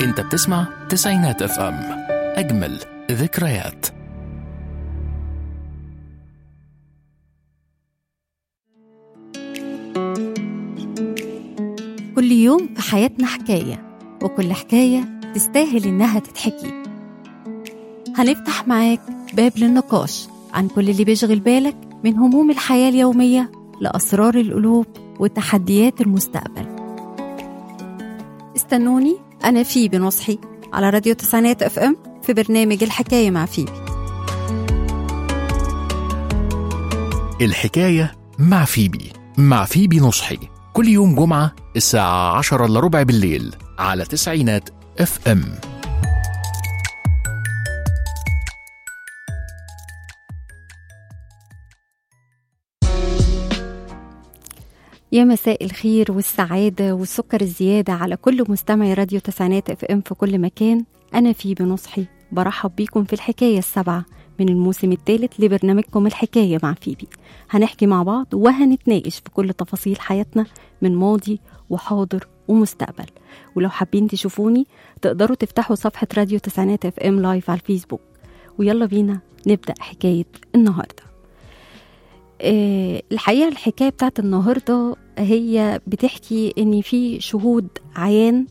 انت بتسمع تسعينات اف ام اجمل ذكريات كل يوم في حياتنا حكاية وكل حكاية تستاهل إنها تتحكي هنفتح معاك باب للنقاش عن كل اللي بيشغل بالك من هموم الحياة اليومية لأسرار القلوب وتحديات المستقبل استنوني أنا فيبي نصحي على راديو تسعينات اف ام في برنامج الحكاية مع فيبي الحكاية مع فيبي مع فيبي نصحي كل يوم جمعة الساعة عشرة إلا ربع بالليل على تسعينات اف ام يا مساء الخير والسعادة والسكر الزيادة على كل مستمعي راديو تسعينات اف ام في كل مكان أنا في بنصحي برحب بيكم في الحكاية السابعة من الموسم الثالث لبرنامجكم الحكاية مع فيبي هنحكي مع بعض وهنتناقش في كل تفاصيل حياتنا من ماضي وحاضر ومستقبل ولو حابين تشوفوني تقدروا تفتحوا صفحة راديو تسعينات اف ام لايف على الفيسبوك ويلا بينا نبدأ حكاية النهارده آه، الحقيقة الحكاية بتاعت النهاردة هي بتحكي إن في شهود عيان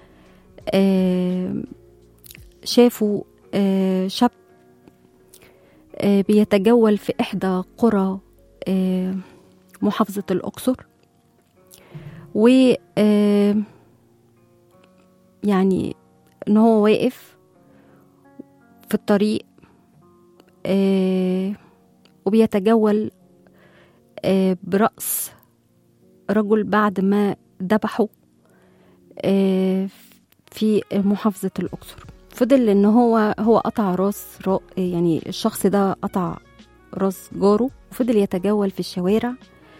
آه، شافوا آه، شاب آه، بيتجول في إحدى قرى آه، محافظة الأقصر و آه، يعني إن هو واقف في الطريق آه، وبيتجول آه، برأس رجل بعد ما ذبحه آه، في محافظة الأقصر فضل إن هو هو قطع راس را يعني الشخص ده قطع راس جاره وفضل يتجول في الشوارع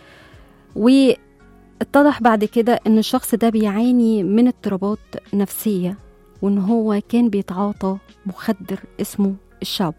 واتضح بعد كده إن الشخص ده بيعاني من اضطرابات نفسية وإن هو كان بيتعاطى مخدر اسمه الشابو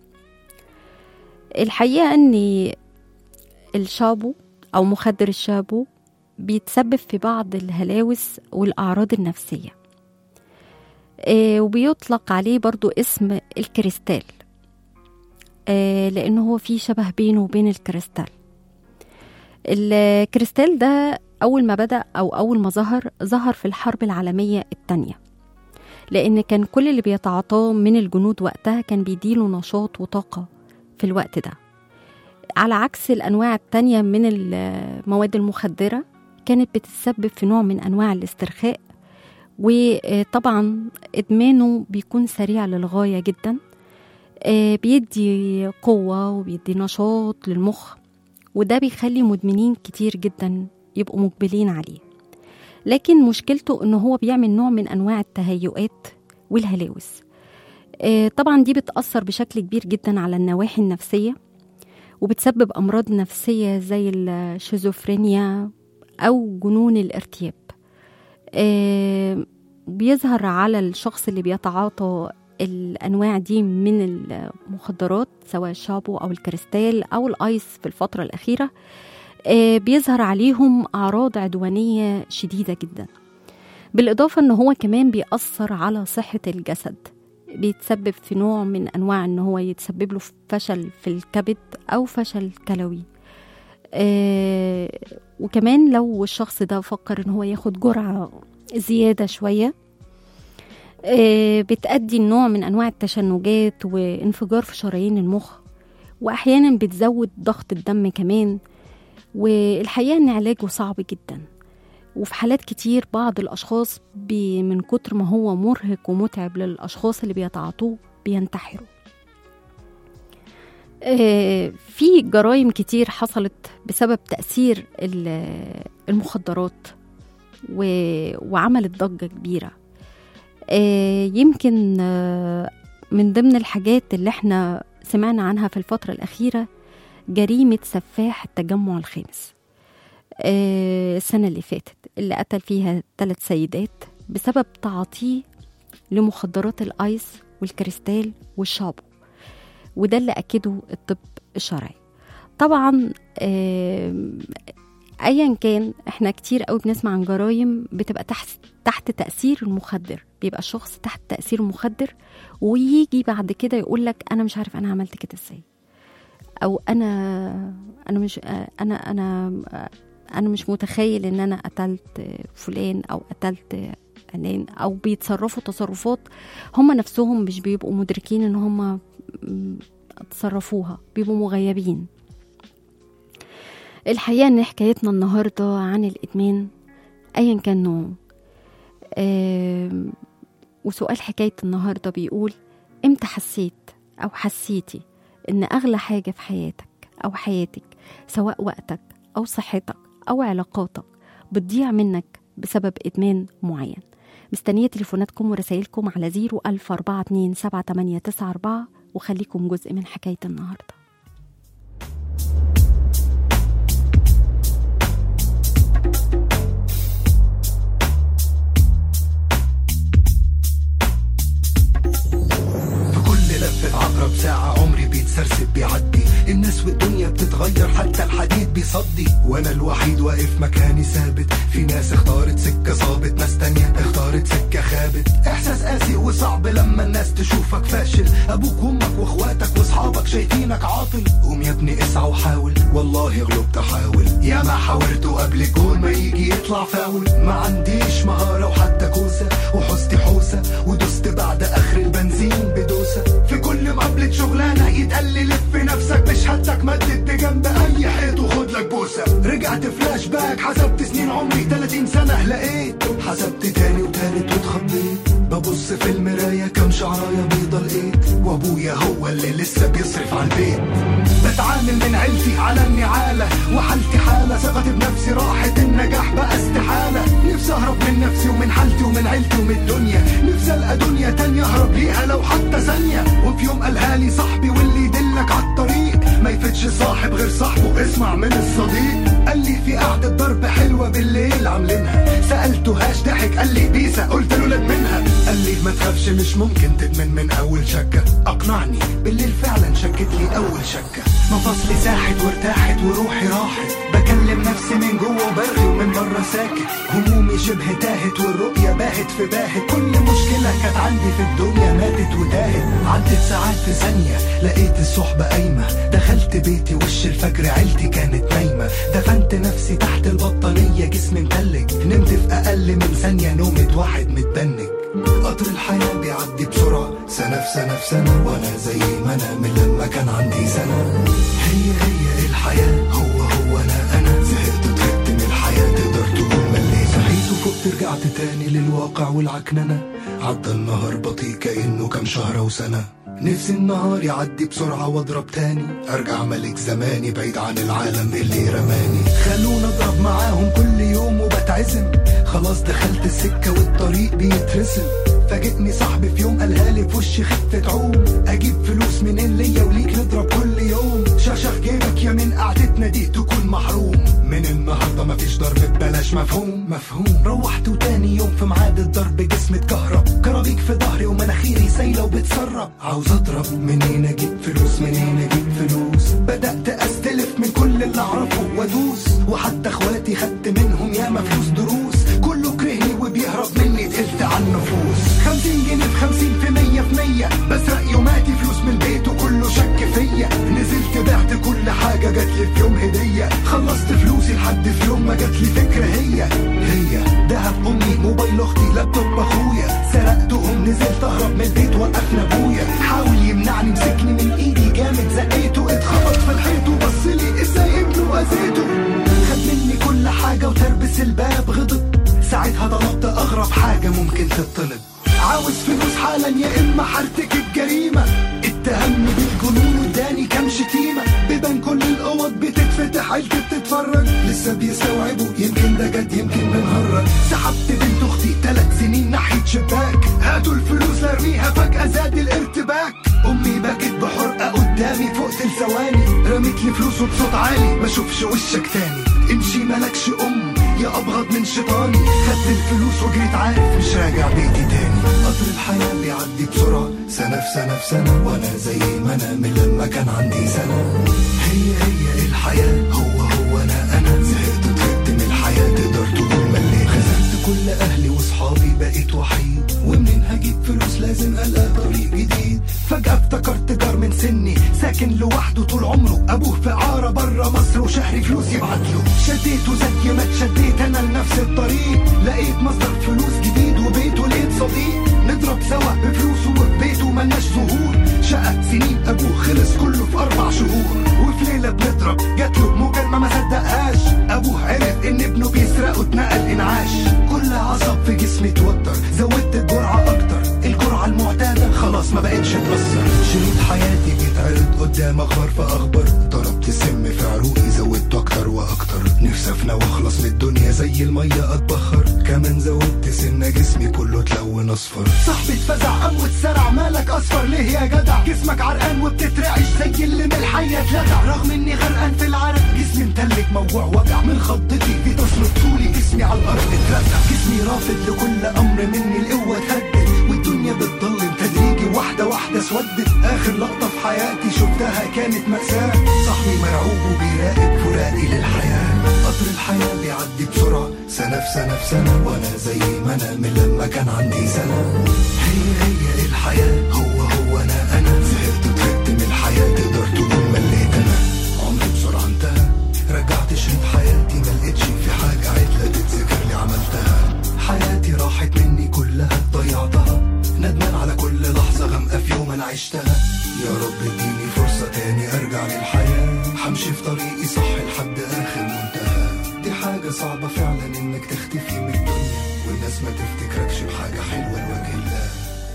الحقيقة إن الشابو أو مخدر الشابو بيتسبب في بعض الهلاوس والأعراض النفسية آه، وبيطلق عليه برضو اسم الكريستال آه، لأنه هو في شبه بينه وبين الكريستال الكريستال ده أول ما بدأ أو أول ما ظهر ظهر في الحرب العالمية الثانية لأن كان كل اللي بيتعاطاه من الجنود وقتها كان بيديله نشاط وطاقة في الوقت ده على عكس الأنواع التانية من المواد المخدرة كانت بتتسبب في نوع من أنواع الاسترخاء وطبعا إدمانه بيكون سريع للغاية جدا آه، بيدي قوة وبيدي نشاط للمخ وده بيخلي مدمنين كتير جدا يبقوا مقبلين عليه لكن مشكلته إن هو بيعمل نوع من أنواع التهيؤات والهلاوس آه، طبعا دي بتأثر بشكل كبير جدا على النواحي النفسية وبتسبب أمراض نفسية زي الشيزوفرينيا أو جنون الارتياب آه، بيظهر على الشخص اللي بيتعاطى الأنواع دي من المخدرات سواء الشابو أو الكريستال أو الآيس في الفترة الأخيرة آه، بيظهر عليهم أعراض عدوانية شديدة جدا بالإضافة أنه هو كمان بيأثر على صحة الجسد بيتسبب في نوع من انواع ان هو يتسبب له في فشل في الكبد او فشل كلوي آه وكمان لو الشخص ده فكر ان هو ياخد جرعه زياده شويه آه بتأدي النوع من انواع التشنجات وانفجار في شرايين المخ واحيانا بتزود ضغط الدم كمان والحقيقه ان علاجه صعب جدا وفي حالات كتير بعض الأشخاص بي من كتر ما هو مرهق ومتعب للأشخاص اللي بيتعاطوه بينتحروا آه، في جرائم كتير حصلت بسبب تأثير ال- المخدرات و- وعملت ضجة كبيرة آه، يمكن آه، من ضمن الحاجات اللي احنا سمعنا عنها في الفترة الأخيرة جريمة سفاح التجمع الخامس آه، السنة اللي فاتت اللي قتل فيها ثلاث سيدات بسبب تعاطيه لمخدرات الآيس والكريستال والشابو وده اللي أكده الطب الشرعي طبعا آم، ايا كان احنا كتير قوي بنسمع عن جرائم بتبقى تحت تحت تحت تأثير المخدر بيبقى الشخص تحت تأثير المخدر ويجي بعد كده يقول لك أنا مش عارف أنا عملت كده إزاي أو أنا أنا مش أنا أنا أنا مش متخيل إن أنا قتلت فلان أو قتلت علان أو بيتصرفوا تصرفات هم نفسهم مش بيبقوا مدركين إن هم تصرفوها بيبقوا مغيبين الحقيقة إن حكايتنا النهاردة عن الإدمان أيا كان نوعه آم، وسؤال حكاية النهاردة بيقول إمتى حسيت أو حسيتي إن أغلى حاجة في حياتك أو حياتك سواء وقتك أو صحتك أو علاقاتك بتضيع منك بسبب إدمان معين مستنية تليفوناتكم ورسائلكم على 014278894 وخليكم جزء من حكاية النهارده في كل لفة عقرب ساعة عمري بيتسرسب بيعدي الناس والدنيا بتتغير حتى الحديد بيصدي وانا الوحيد واقف مكاني ثابت في ناس اختارت سكة صابت ناس تانية اختارت سكة خابت احساس قاسي وصعب لما الناس تشوفك فاشل ابوك وامك واخواتك واصحابك شايفينك عاطل قوم يا ابني اسعى وحاول والله غلبت احاول يا ما حاولت قبل الجول ما يجي يطلع فاول ما عنديش مهارة وحتى كوسة وحوستي حوسة ودست بعد اخر البنزين بدوسة في كل مقابلة شغلانة يتقال لي لف نفسك مش هدك مدد بجنب اي حيط وخد لك بوسة رجعت فلاش باك حسبت سنين عمري 30 سنة لقيت حسبت تاني وتالت واتخضيت ببص في المراية كم شعراية بيضة لقيت وابويا هو اللي لسه بيصرف على البيت بتعامل من عيلتي على النعالة وحالتي حالة ثقتي بنفسي راحت النجاح بقى استحالة نفسي اهرب من نفسي ومن حالتي ومن عيلتي ومن الدنيا نفسي القى دنيا تانية اهرب ليها لو حتى ثانية وفي يوم قالها لي صاحبي واللي يدلك على الطريق ما يفتش صاحب غير صاحبه اسمع من الصديق قال لي في قعدة ضرب حلوة بالليل عاملينها سألته هاش ضحك قال لي بيسا قلت له لد منها قال لي ما تخافش مش ممكن تدمن من اول شكة اقنعني بالليل فعلا شكت لي اول شكة مفاصلي ساحت وارتاحت وروحي راحت بكلم نفسي من جوه وبرغي ومن بره ساكت همومي شبه تاهت والرؤية باهت في باهت كل مشكلة كانت عندي في الدنيا ماتت وتاهت عدت ساعات في ثانية لقيت الصحبة قايمة دخلت بيتي وش الفجر عيلتي كانت نايمة دفنت نفسي تحت البطانية جسمي متلج نمت في أقل من ثانية نومة واحد متبنج قطر الحياة بيعدي بسرعة سنة في سنة في سنة وأنا زي ما أنا من لما كان عندي سنة هي هي الحياة هو هو أنا أنا زهقت تعبت من الحياة تقدر تقول مليت صحيت وفقت رجعت تاني للواقع والعكننة عدى النهار بطيء كأنه كام شهر وسنة نفسي النهار يعدي بسرعة واضرب تاني ارجع ملك زماني بعيد عن العالم اللي رماني خلونا اضرب معاهم كل يوم وبتعزم خلاص دخلت السكة والطريق بيترسم فاجئني صاحبي في يوم قالها لي في وشي خفة عوم اجيب فلوس منين ليا وليك نضرب كل يوم شاشخ جيبك يا من قعدتنا دي تكون محروم من النهارده مفيش ضرب ببلاش مفهوم مفهوم روحت وتاني يوم في ميعاد الضرب جسمي اتكهرب كرابيك في ظهري ومناخيري سايله وبتسرب عاوز اضرب منين اجيب فلوس منين اجيب فلوس بدات استلف من كل اللي اعرفه وادوس وحتى اخواتي خدت منهم ياما فلوس دروس كله كرهني وبيهرب مني تقلت على النفوس خمسين جنيه في خمسين في مية في مية بسرق يوماتي فلوس من البيت وكله شك فيا نزلت بعت كل حاجة جاتلي في يوم هدية خلصت فلوسي لحد في يوم ما جاتلي فكرة هي هي دهب أمي موبايل أختي لابتوب أخويا سرقتهم نزلت أهرب من البيت وقفنا أبويا حاول يمنعني مسكني من إيدي جامد زقيته اتخبط في الحيط وبصلي إزاي ابنه وأذيته خد مني كل حاجة وتربس الباب غضب ساعتها طلبت أغرب حاجة ممكن تطلب عاوز فلوس حالا يا إما هرتكب جريمة اتهمني بالجنون واداني كام شتيمة بيبان كل الأوض بتتفتح عيلتي بتتفرج لسه بيستوعبوا يمكن ده جد يمكن بنهرج سحبت بنت أختي ثلاث سنين ناحية شباك هاتوا الفلوس لارميها فجأة زاد الارتباك أمي بكت بحرقة قدامي فوق ثواني رميت لي فلوس وبصوت عالي ما اشوفش وشك تاني امشي مالكش أم يا أبغض من شيطاني خدت الفلوس وجريت عارف مش راجع بيتي تاني قطر الحياة بيعدي بسرعة سنة في سنة في سنة وأنا زي ما أنا من لما كان عندي سنة هي هي الحياة هو هو أنا أنا زهقت تعبت من الحياة تقدر تقول مليت خسرت كل أهلي وصحابي ساكن لوحده طول عمره ابوه في عارة بره مصر وشهري فلوس يبعتله شديته زي ما اتشديت انا لنفس الطريق لقيت مصدر فلوس جديد وبيته لقيت صديق نضرب سوا بفلوسه وفي بيته ملناش ظهور شقة سنين ابوه خلص كله في اربع شهور وفي ليلة بنضرب جاتله مكالمة ما صدقهاش ابوه عرف ان ابنه بيسرقه اتنقل انعاش كل عصب في جسمي اتوتر زودت الجرعة اكتر الجرعة المعتادة خلاص ما بقتش تأثر شريط حياتي بيتعرض قدام اخبار في اخبار ضربت السم في عروقي زودته اكتر واكتر نفسي افنى واخلص من الدنيا زي المية اتبخر كمان زودت سنة جسمي كله اتلون اصفر صاحبي اتفزع قام واتسرع مالك اصفر ليه يا جدع جسمك عرقان وبتترعش زي اللي من الحية اتلدع رغم اني غرقان في العرق جسمي متلج موجوع وجع من خضتي في تصمت طولي جسمي على الارض اترزع جسمي رافض لكل امر مني القوة اتهدد والدنيا بتضلم تدريجي واحدة واحدة اسودت اخر لقطة في حياتي شفتها كانت مأساة صاحبي مرعوب وبيراقب فراقي للحياة قطر الحياة بيعدي بسرعة سنة في سنة في سنة وانا زي ما انا من لما كان عندي سنة هي هي الحياة هو هو انا انا زهقت طهقت من الحياة تقدر تقول مليت انا عمري بسرعة انتهى رجعت شريط حياتي ما لقيتش في حاجة عدلة تتذكر لي عملتها حياتي راحت مني كلها ضيعتها ندمان على كل لحظة غامقة في يوم انا عشتها يا رب اديني فرصة تاني ارجع للحياة همشي في طريقي صح لحد اخر منتهى دي حاجة صعبة فعلا انك تختفي من الدنيا والناس ما تفتكركش بحاجة حلوة لوجه الله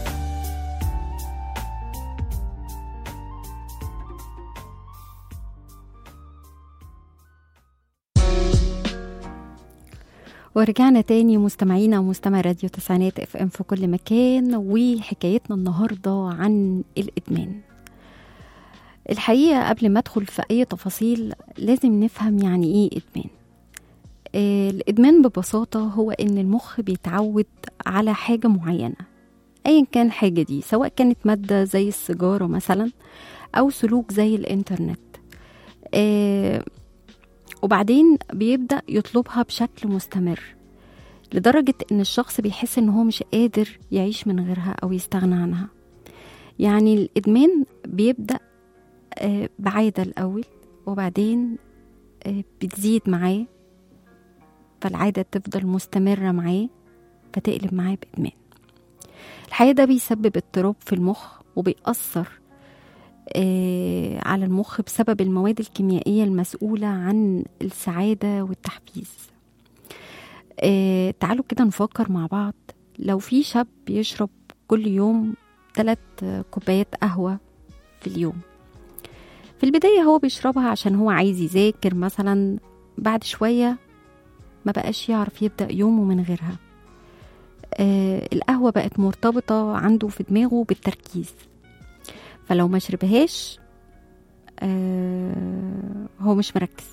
ورجعنا تاني مستمعينا ومستمع راديو تسعينات اف ام في كل مكان وحكايتنا النهارده عن الادمان الحقيقه قبل ما ادخل في اي تفاصيل لازم نفهم يعني ايه ادمان آه، الادمان ببساطه هو ان المخ بيتعود على حاجه معينه ايا كان حاجه دي سواء كانت ماده زي السيجاره مثلا او سلوك زي الانترنت آه، وبعدين بيبدأ يطلبها بشكل مستمر لدرجة إن الشخص بيحس إن هو مش قادر يعيش من غيرها أو يستغنى عنها يعني الإدمان بيبدأ آه، بعادة الأول وبعدين آه، بتزيد معاه فالعادة تفضل مستمرة معاه فتقلب معاه بإدمان الحقيقة ده بيسبب اضطراب في المخ وبيأثر آه، على المخ بسبب المواد الكيميائية المسؤولة عن السعادة والتحفيز آه، تعالوا كده نفكر مع بعض لو في شاب بيشرب كل يوم ثلاث كوبايات قهوة في اليوم في البداية هو بيشربها عشان هو عايز يذاكر مثلا بعد شوية ما بقاش يعرف يبدأ يومه من غيرها آه القهوة بقت مرتبطة عنده في دماغه بالتركيز فلو ما شربهاش آه هو مش مركز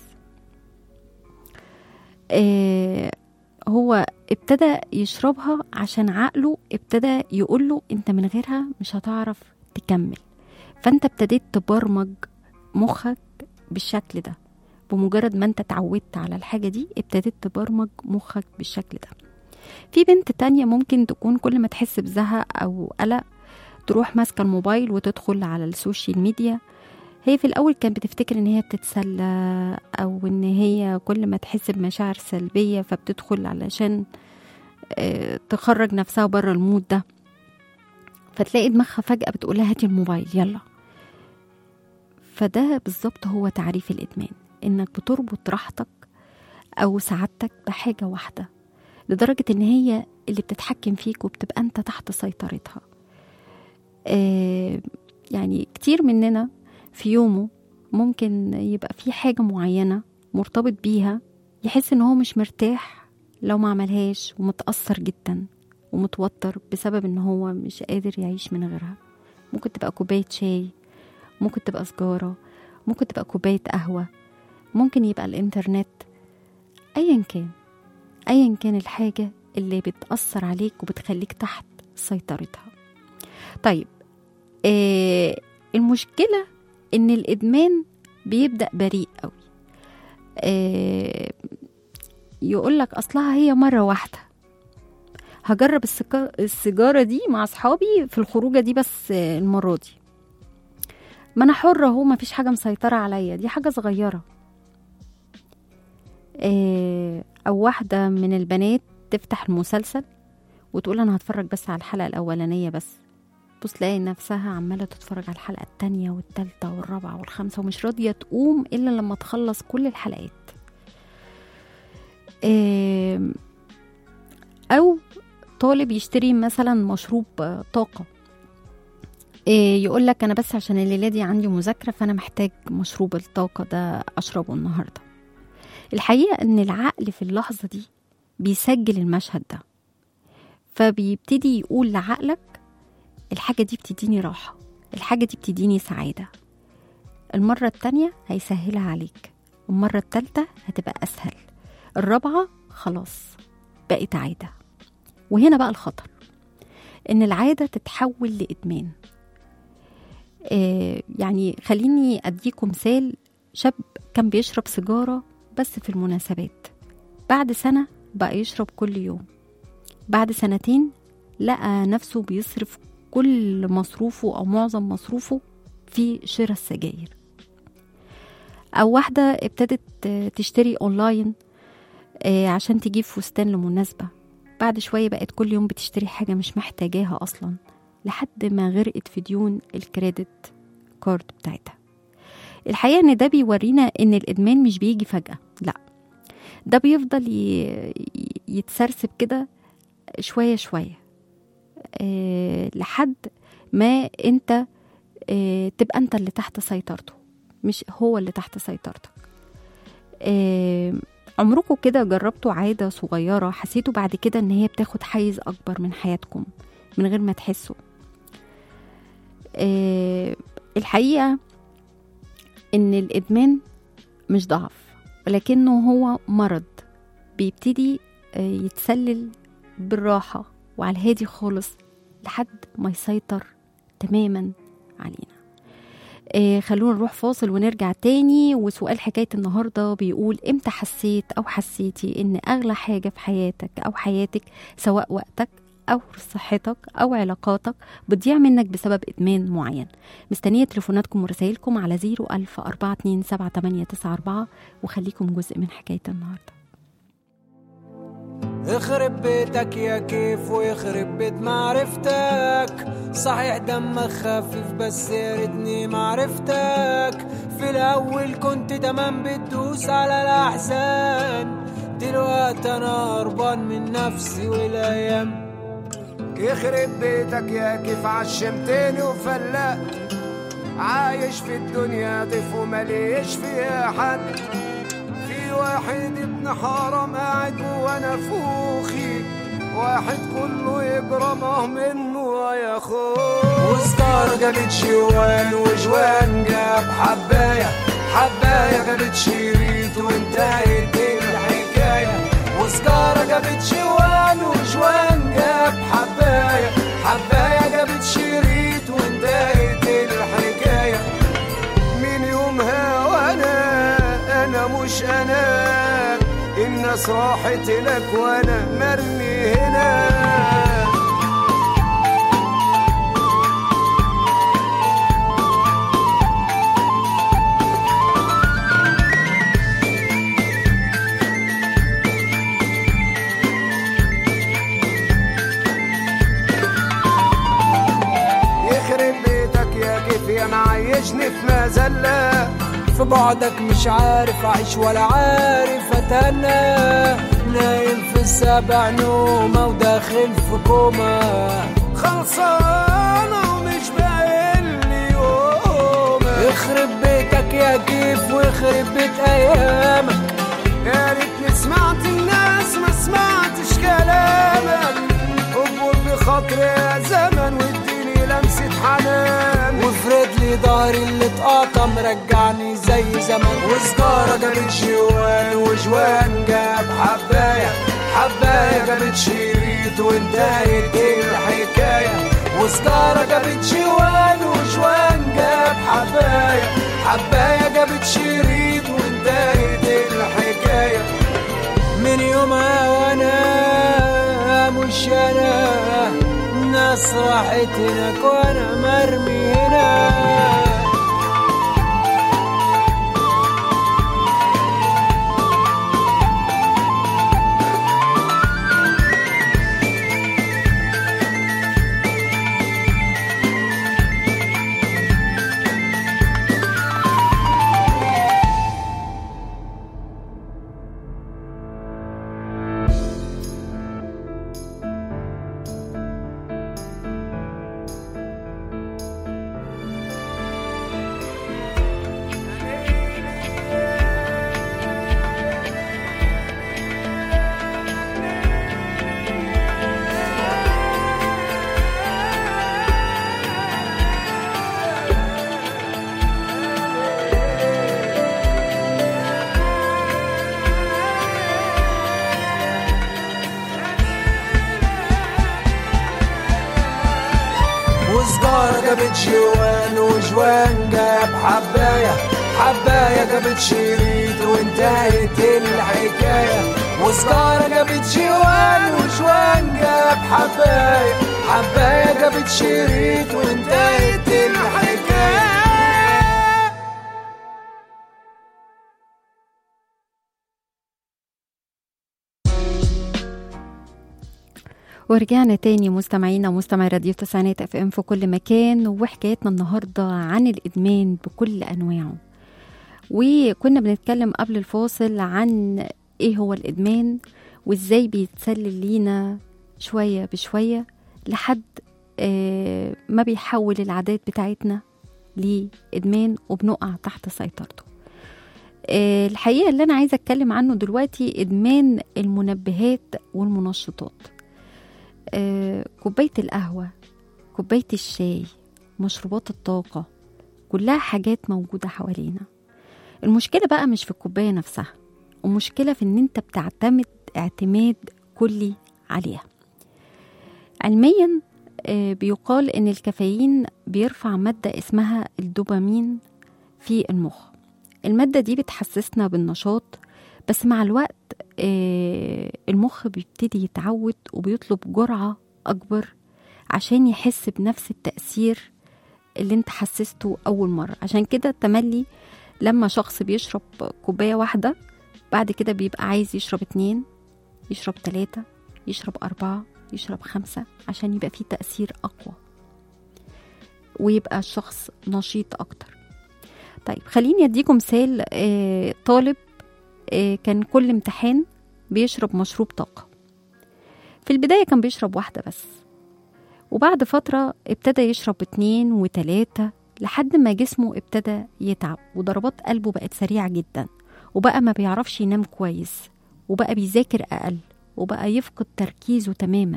آه هو ابتدى يشربها عشان عقله ابتدى يقوله انت من غيرها مش هتعرف تكمل فانت ابتديت تبرمج مخك بالشكل ده بمجرد ما انت اتعودت على الحاجة دي ابتديت تبرمج مخك بالشكل ده في بنت تانية ممكن تكون كل ما تحس بزهق أو قلق تروح ماسكة الموبايل وتدخل على السوشيال ميديا هي في الأول كانت بتفتكر إن هي بتتسلى أو إن هي كل ما تحس بمشاعر سلبية فبتدخل علشان آه، تخرج نفسها بره المود ده فتلاقي دماغها فجأة بتقولها هاتي الموبايل يلا فده بالظبط هو تعريف الإدمان إنك بتربط راحتك أو سعادتك بحاجة واحدة لدرجة إن هي اللي بتتحكم فيك وبتبقى أنت تحت سيطرتها آه يعني كتير مننا في يومه ممكن يبقى في حاجة معينة مرتبط بيها يحس إن هو مش مرتاح لو ما عملهاش ومتأثر جدا ومتوتر بسبب إن هو مش قادر يعيش من غيرها ممكن تبقى كوباية شاي ممكن تبقى سجارة ممكن تبقى كوباية قهوة ممكن يبقى الإنترنت أيا كان أيا كان الحاجة اللي بتأثر عليك وبتخليك تحت سيطرتها طيب آه المشكلة إن الإدمان بيبدأ بريء قوي آه يقولك أصلها هي مرة واحدة هجرب السكا- السيجارة دي مع أصحابي في الخروجة دي بس آه، المرة دي ما انا حرة اهو ما فيش حاجة مسيطرة عليا دي حاجة صغيرة آه، او واحدة من البنات تفتح المسلسل وتقول انا هتفرج بس على الحلقة الاولانية بس بص تلاقي نفسها عمالة تتفرج على الحلقة التانية والتالتة والرابعة والخامسة ومش راضية تقوم إلا لما تخلص كل الحلقات آم، أو طالب يشتري مثلا مشروب آه، طاقة يقول لك أنا بس عشان الليلة دي عندي مذاكرة فأنا محتاج مشروب الطاقة ده أشربه النهاردة الحقيقة إن العقل في اللحظة دي بيسجل المشهد ده فبيبتدي يقول لعقلك الحاجة دي بتديني راحة الحاجة دي بتديني سعادة المرة التانية هيسهلها عليك المرة التالتة هتبقى أسهل الرابعة خلاص بقت عادة وهنا بقى الخطر إن العادة تتحول لإدمان آه يعني خليني أديكم مثال شاب كان بيشرب سيجارة بس في المناسبات بعد سنة بقى يشرب كل يوم بعد سنتين لقى نفسه بيصرف كل مصروفه أو معظم مصروفه في شراء السجاير أو واحدة ابتدت تشتري أونلاين آه، عشان تجيب فستان لمناسبة بعد شوية بقت كل يوم بتشتري حاجة مش محتاجاها أصلا لحد ما غرقت في ديون الكريدت كارد بتاعتها الحقيقة إن ده بيورينا إن الإدمان مش بيجي فجأة لأ ده بيفضل ي- يتسرسب كده شوية شوية آه، لحد ما انت آه، تبقى انت اللي تحت سيطرته مش هو اللي تحت سيطرتك آه، عمركم كده جربتوا عادة صغيرة حسيتوا بعد كده ان هي بتاخد حيز اكبر من حياتكم من غير ما تحسوا آه، الحقيقة ان الادمان مش ضعف ولكنه هو مرض بيبتدي آه، يتسلل بالراحة وعلى الهادي خالص لحد ما يسيطر تماما علينا آه خلونا نروح فاصل ونرجع تاني وسؤال حكاية النهاردة بيقول امتى حسيت أو حسيتي إن أغلى حاجة في حياتك أو حياتك سواء وقتك أو صحتك أو علاقاتك بتضيع منك بسبب إدمان معين مستنية تليفوناتكم ورسائلكم على 01000 427 وخليكم جزء من حكاية النهاردة يخرب بيتك يا كيف ويخرب بيت معرفتك صحيح دمك خفيف بس يا ريتني معرفتك في الاول كنت تمام بتدوس على الاحزان دلوقتي انا هربان من نفسي والايام يخرب بيتك يا كيف عشمتني وفلقت عايش في الدنيا ضيف ومليش فيها حد في واحد ابن حرام قاعد جوا نفوخي واحد كله يجرمه منه يا اخوه وستار جابت شوان وجوان جاب حباية حباية جابت شريط وانتهت الحكاية وسجارة جابت شوان وجوان جاب حباية حباية جابت شريط وانتهت الحكاية من يومها وانا انا مش انا الناس راحت لك وانا مرمي هنا يخرب بيتك يا كيف يا معيشني في مذله في بعدك مش عارف اعيش ولا عارف اتهنى نايم في السبع نومة وداخل في كوما خلصانة ومش باين لي يوم يخرب بيتك يا كيف ويخرب بيت ايامك يا ريتني سمعت الناس ما سمعتش كلامك اكبر بخاطري يا زمن واديني لمسة حنان وافرد لي ظهري اللي اتقطع مرجعني زي زمان وسجارة جابت جوان وجوان جاب حباية حباية جابت شريط وانتهت الحكاية وسجارة جابت جوان وجوان جاب حباية حباية جابت شريط وانتهت الحكاية من يومها وانا مش انا الناس راحت هناك وانا مرمي هنا جابت جوان وجوان جاب حباية حباية جابت شريط وانتهت الحكاية وسجارة جابت جوان وجوان جاب حباية حباية جابت شريط وانتهت الحكاية ورجعنا تاني مستمعينا ومستمعي راديو تسعينات اف ام في كل مكان وحكايتنا النهارده عن الادمان بكل انواعه وكنا بنتكلم قبل الفاصل عن ايه هو الادمان وازاي بيتسلل لينا شويه بشويه لحد آه، ما بيحول العادات بتاعتنا لادمان وبنقع تحت سيطرته آه، الحقيقه اللي انا عايزه اتكلم عنه دلوقتي ادمان المنبهات والمنشطات آه، كوباية القهوة كوباية الشاي مشروبات الطاقة كلها حاجات موجودة حوالينا المشكلة بقى مش في الكوباية نفسها المشكلة في ان انت بتعتمد اعتماد كلي عليها علميا آه، بيقال ان الكافيين بيرفع مادة اسمها الدوبامين في المخ المادة دي بتحسسنا بالنشاط بس مع الوقت آه، المخ بيبتدي يتعود وبيطلب جرعة أكبر عشان يحس بنفس التأثير اللي انت حسسته أول مرة عشان كده تملي لما شخص بيشرب كوباية واحدة بعد كده بيبقى عايز يشرب اتنين يشرب تلاتة يشرب أربعة يشرب خمسة عشان يبقى فيه تأثير أقوى ويبقى الشخص نشيط أكتر طيب خليني أديكم مثال آه، طالب آه، كان كل امتحان بيشرب مشروب طاقة في البداية كان بيشرب واحدة بس وبعد فترة ابتدى يشرب اتنين وتلاتة لحد ما جسمه ابتدى يتعب وضربات قلبه بقت سريعة جدا وبقى ما بيعرفش ينام كويس وبقى بيذاكر أقل وبقى يفقد تركيزه تماما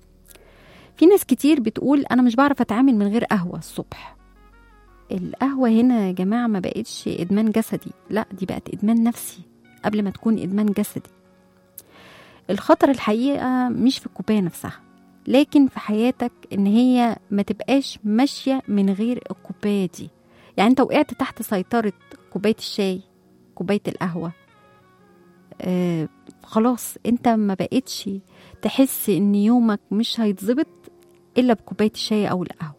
في ناس كتير بتقول أنا مش بعرف أتعامل من غير قهوة الصبح القهوة هنا يا جماعة ما بقتش إدمان جسدي لا دي بقت إدمان نفسي قبل ما تكون إدمان جسدي الخطر الحقيقة مش في الكوباية نفسها لكن في حياتك إن هي ما تبقاش ماشية من غير الكوباية دي يعني أنت وقعت تحت سيطرة كوباية الشاي كوباية القهوة آه خلاص أنت ما بقتش تحس إن يومك مش هيتظبط إلا بكوباية الشاي أو القهوة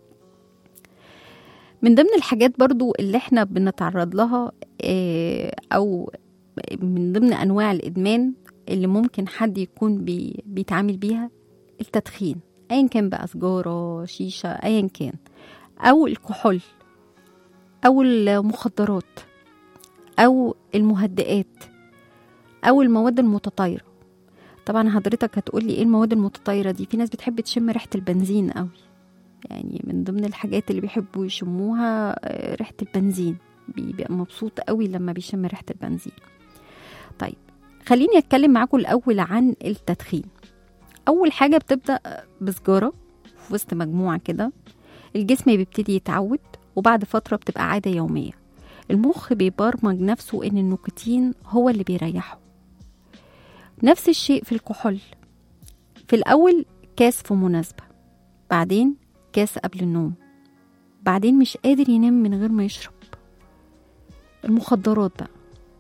من ضمن الحاجات برضو اللي احنا بنتعرض لها آه، او من ضمن انواع الادمان اللي ممكن حد يكون بي بيتعامل بيها التدخين ايا كان بقى سجاره شيشه ايا كان او الكحول او المخدرات او المهدئات او المواد المتطايره طبعا حضرتك هتقولي ايه المواد المتطايره دي في ناس بتحب تشم ريحه البنزين قوي يعني من ضمن الحاجات اللي بيحبوا يشموها آه، ريحة البنزين بيبقى مبسوط قوي لما بيشم ريحة البنزين طيب خليني اتكلم معاكم الاول عن التدخين اول حاجة بتبدأ بسجارة في وسط مجموعة كده الجسم بيبتدي يتعود وبعد فترة بتبقى عادة يومية المخ بيبرمج نفسه ان النيكوتين هو اللي بيريحه نفس الشيء في الكحول في الاول كاس في مناسبة بعدين كاس قبل النوم بعدين مش قادر ينام من غير ما يشرب المخدرات بقى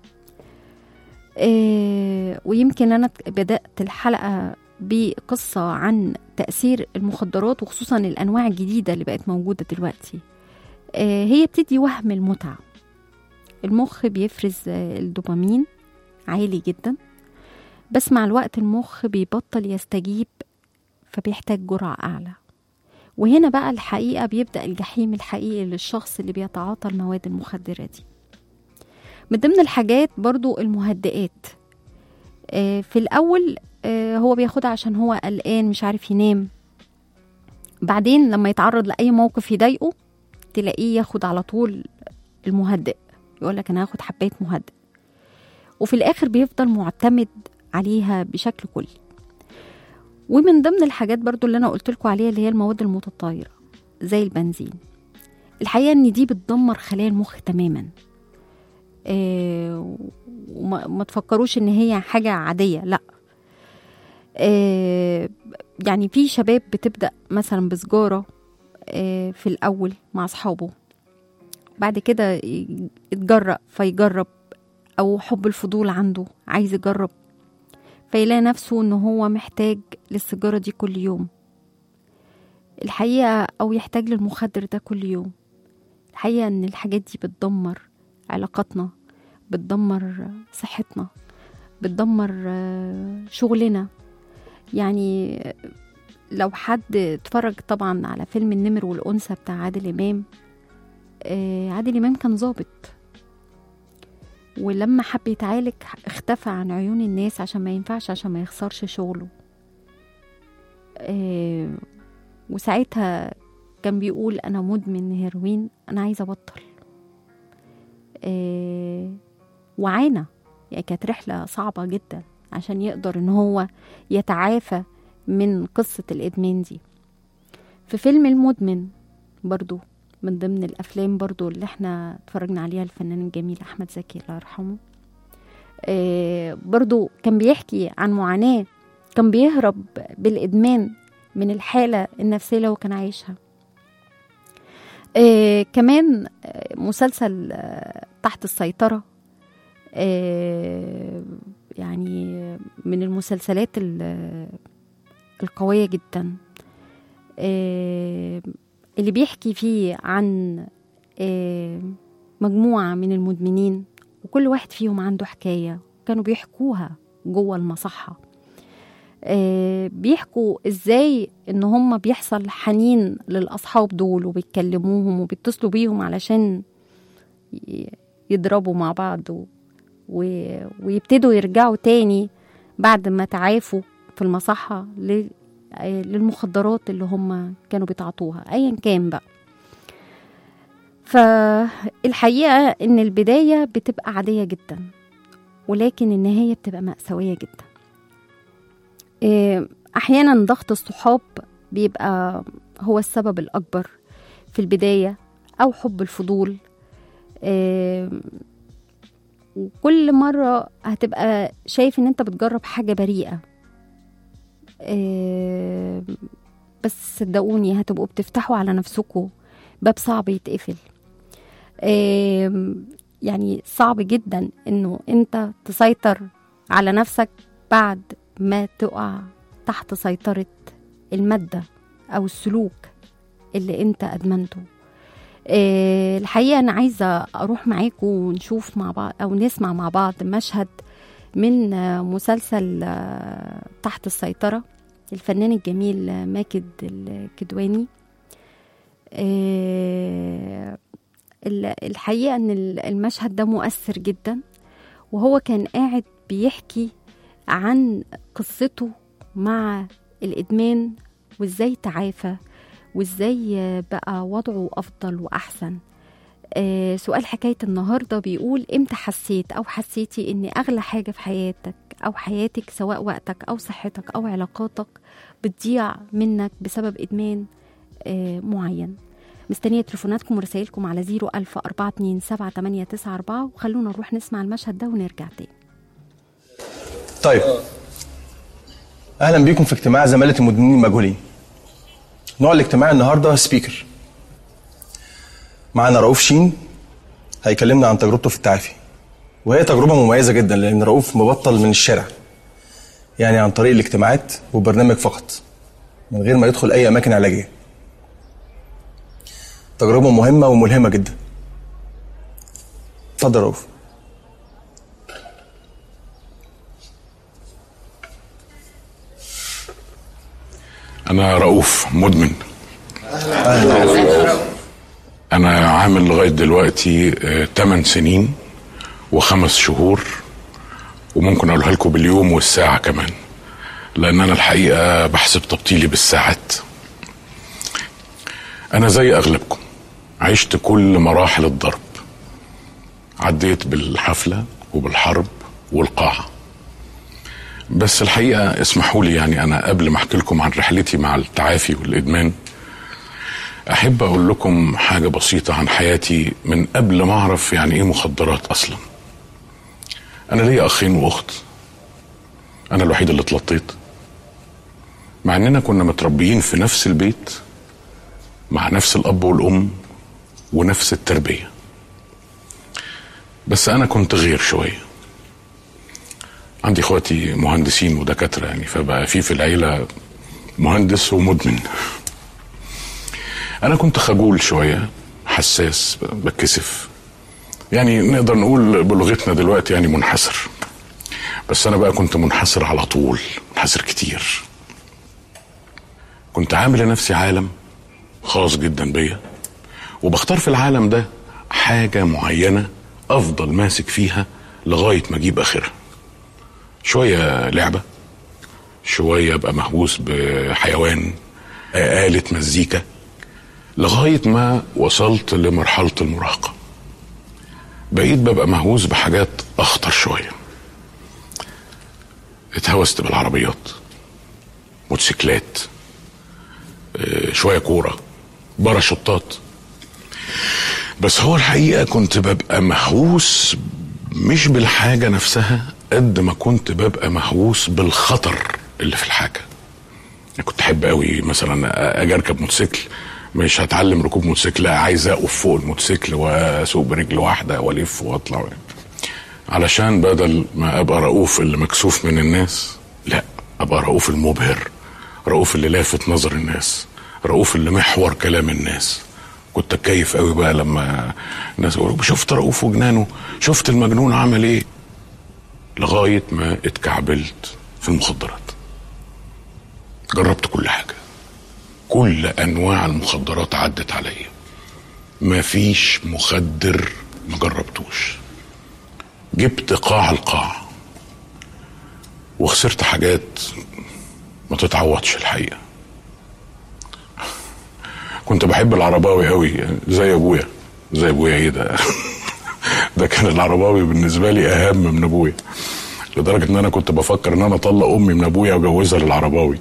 آه ويمكن انا بدات الحلقه بقصه عن تاثير المخدرات وخصوصا الانواع الجديده اللي بقت موجوده دلوقتي آه هي بتدي وهم المتعه المخ بيفرز آه، الدوبامين عالي جدا بس مع الوقت المخ بيبطل يستجيب فبيحتاج جرعه اعلى وهنا بقى الحقيقة بيبدأ الجحيم الحقيقي للشخص اللي بيتعاطى المواد المخدرة دي من ضمن الحاجات برضو المهدئات آه، في الأول آه، هو بياخدها عشان هو قلقان مش عارف ينام بعدين لما يتعرض لأي موقف يضايقه تلاقيه ياخد على طول المهدئ يقول لك أنا هاخد حباية مهدئ وفي الآخر بيفضل معتمد عليها بشكل كلي ومن ضمن الحاجات برضو اللي انا قلت لكم عليها اللي هي المواد المتطايره زي البنزين الحقيقه ان دي بتدمر خلايا المخ تماما آه وما ما تفكروش ان هي حاجه عاديه لا آه يعني في شباب بتبدا مثلا بسجاره آه، في الأول مع أصحابه بعد كده ي- يتجرأ فيجرب أو حب الفضول عنده عايز يجرب فيلاقي نفسه إن هو محتاج للسيجارة دي كل يوم الحقيقة أو يحتاج للمخدر ده كل يوم الحقيقة إن الحاجات دي بتدمر علاقاتنا بتدمر صحتنا بتدمر آه، شغلنا يعني لو حد اتفرج طبعا على فيلم النمر والأنثى بتاع عادل إمام آه، عادل إمام كان ظابط ولما حب يتعالج اختفى عن عيون الناس عشان ما ينفعش عشان ما يخسرش شغله آه، وساعتها كان بيقول أنا مدمن هيروين أنا عايزة أبطل آه، وعانى يعني كانت رحلة صعبة جدا عشان يقدر إن هو يتعافى من قصة الإدمان دي في فيلم المدمن برضو من ضمن الأفلام برضو اللي احنا اتفرجنا عليها الفنان الجميل أحمد زكي الله يرحمه آه برضو كان بيحكي عن معاناة كان بيهرب بالإدمان من الحالة النفسية اللي هو كان عايشها آه كمان آه، مسلسل آه تحت السيطرة آه يعني من المسلسلات ال- القوية جدا آه اللي بيحكي فيه عن آه مجموعة من المدمنين وكل واحد فيهم عنده حكاية كانوا بيحكوها جوه المصحة آه بيحكوا ازاي ان هم بيحصل حنين للاصحاب دول وبيتكلموهم وبيتصلوا بيهم علشان ي- يضربوا مع بعض و... و... ويبتدوا يرجعوا تاني بعد ما تعافوا في المصحة ل... آه، للمخدرات اللي هم كانوا بيتعاطوها ايا كان بقى فالحقيقة ان البداية بتبقى عادية جدا ولكن النهاية بتبقى مأساوية جدا آه، احيانا ضغط الصحاب بيبقى هو السبب الاكبر في البدايه او حب الفضول آه، وكل مره هتبقى شايف ان انت بتجرب حاجه بريئه آه، بس صدقوني هتبقوا بتفتحوا على نفسكم باب صعب يتقفل آه، يعني صعب جدا انه انت تسيطر على نفسك بعد ما تقع تحت سيطرة المادة أو السلوك اللي أنت أدمنته آه، الحقيقة أنا عايزة أروح معاكم ونشوف مع بعض أو نسمع مع بعض مشهد من آه، مسلسل آه، تحت السيطرة الفنان الجميل آه، ماجد الكدواني آه، ال- الحقيقة أن ال- المشهد ده مؤثر جدا وهو كان قاعد بيحكي عن قصته مع الإدمان وإزاي تعافى وإزاي بقى وضعه أفضل وأحسن آه سؤال حكاية النهاردة بيقول إمتى حسيت أو حسيتي إن أغلى حاجة في حياتك أو حياتك سواء وقتك أو صحتك أو علاقاتك بتضيع منك بسبب إدمان آه معين مستنية تليفوناتكم ورسائلكم على 010427894 وخلونا نروح نسمع المشهد ده ونرجع تاني طيب اهلا بيكم في اجتماع زماله المدمنين المجهولين نوع الاجتماع النهارده سبيكر معانا رؤوف شين هيكلمنا عن تجربته في التعافي وهي تجربه مميزه جدا لان رؤوف مبطل من الشارع يعني عن طريق الاجتماعات وبرنامج فقط من غير ما يدخل اي اماكن علاجيه تجربه مهمه وملهمه جدا اتفضل رؤوف أنا رؤوف مدمن أنا عامل لغاية دلوقتي 8 سنين وخمس شهور وممكن أقولها لكم باليوم والساعة كمان لأن أنا الحقيقة بحسب تبطيلي بالساعات أنا زي أغلبكم عشت كل مراحل الضرب عديت بالحفلة وبالحرب والقاعة بس الحقيقة اسمحوا لي يعني أنا قبل ما أحكي لكم عن رحلتي مع التعافي والإدمان أحب أقول لكم حاجة بسيطة عن حياتي من قبل ما أعرف يعني إيه مخدرات أصلا أنا ليا أخين وأخت أنا الوحيد اللي اتلطيت مع إننا كنا متربيين في نفس البيت مع نفس الاب والام ونفس التربيه بس انا كنت غير شويه عندي اخواتي مهندسين ودكاتره يعني فبقى في في العيله مهندس ومدمن انا كنت خجول شويه حساس بتكسف يعني نقدر نقول بلغتنا دلوقتي يعني منحسر بس انا بقى كنت منحسر على طول منحسر كتير كنت عامل لنفسي عالم خاص جدا بيا وبختار في العالم ده حاجة معينة أفضل ماسك فيها لغاية ما أجيب آخرها شوية لعبة شوية أبقى مهووس بحيوان آلة مزيكا لغاية ما وصلت لمرحلة المراهقة بقيت ببقى مهووس بحاجات أخطر شوية اتهوست بالعربيات موتوسيكلات آه، شوية كورة باراشوتات بس هو الحقيقة كنت ببقى مهووس مش بالحاجة نفسها قد ما كنت ببقى مهووس بالخطر اللي في الحاجة يعني كنت احب قوي مثلا اجي اركب موتوسيكل مش هتعلم ركوب موتوسيكل لا عايز اقف فوق الموتوسيكل واسوق برجل واحده والف واطلع علشان بدل ما ابقى رؤوف اللي مكسوف من الناس لا ابقى رؤوف المبهر رؤوف اللي لافت نظر الناس رؤوف اللي محور كلام الناس كنت اتكيف قوي بقى لما الناس يقولوا شفت رؤوف وجنانه شفت المجنون عمل ايه لغايه ما اتكعبلت في المخدرات جربت كل حاجه كل انواع المخدرات عدت عليا مفيش مخدر ما جربتوش جبت قاع القاع وخسرت حاجات ما تتعوضش الحقيقه كنت بحب العرباوي قوي يعني زي ابويا زي ابويا ايه ده ده كان العرباوي بالنسبه لي اهم من ابويا لدرجه ان انا كنت بفكر ان انا اطلق امي من ابويا واجوزها للعرباوي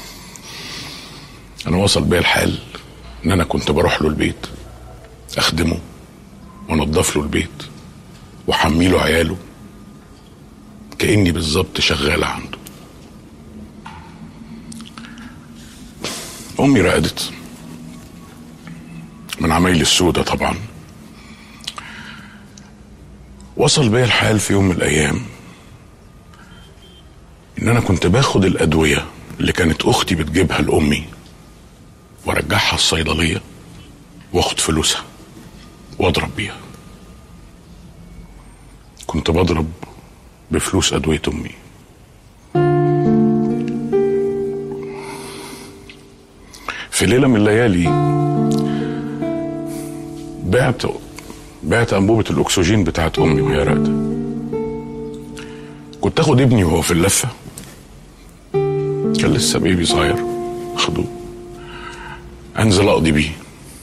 انا وصل بيا الحال ان انا كنت بروح له البيت اخدمه وانضف له البيت واحمي له عياله كاني بالظبط شغاله عنده امي رقدت من عمايل السودة طبعا وصل بيا الحال في يوم من الايام ان انا كنت باخد الادويه اللي كانت اختي بتجيبها لامي وارجعها الصيدليه واخد فلوسها واضرب بيها كنت بضرب بفلوس ادويه امي في ليله من الليالي بعت بعت انبوبه الاكسجين بتاعت امي وهي راقده كنت اخد ابني وهو في اللفه كان لسه بيبي صغير اخده انزل اقضي بيه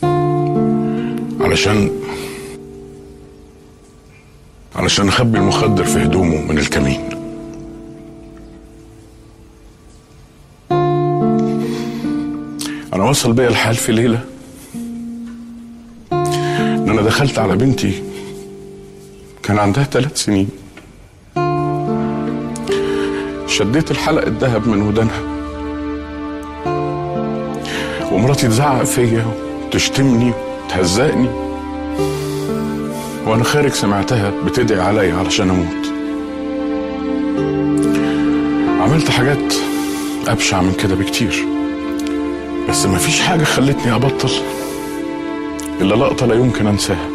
علشان علشان اخبي المخدر في هدومه من الكمين انا وصل بيا الحال في ليله ان انا دخلت على بنتي كان عندها ثلاث سنين شديت الحلقة الذهب من ودانها ومراتي تزعق فيا وتشتمني وتهزقني وانا خارج سمعتها بتدعي عليا علشان اموت عملت حاجات ابشع من كده بكتير بس مفيش حاجة خلتني ابطل الا لقطة لا يمكن انساها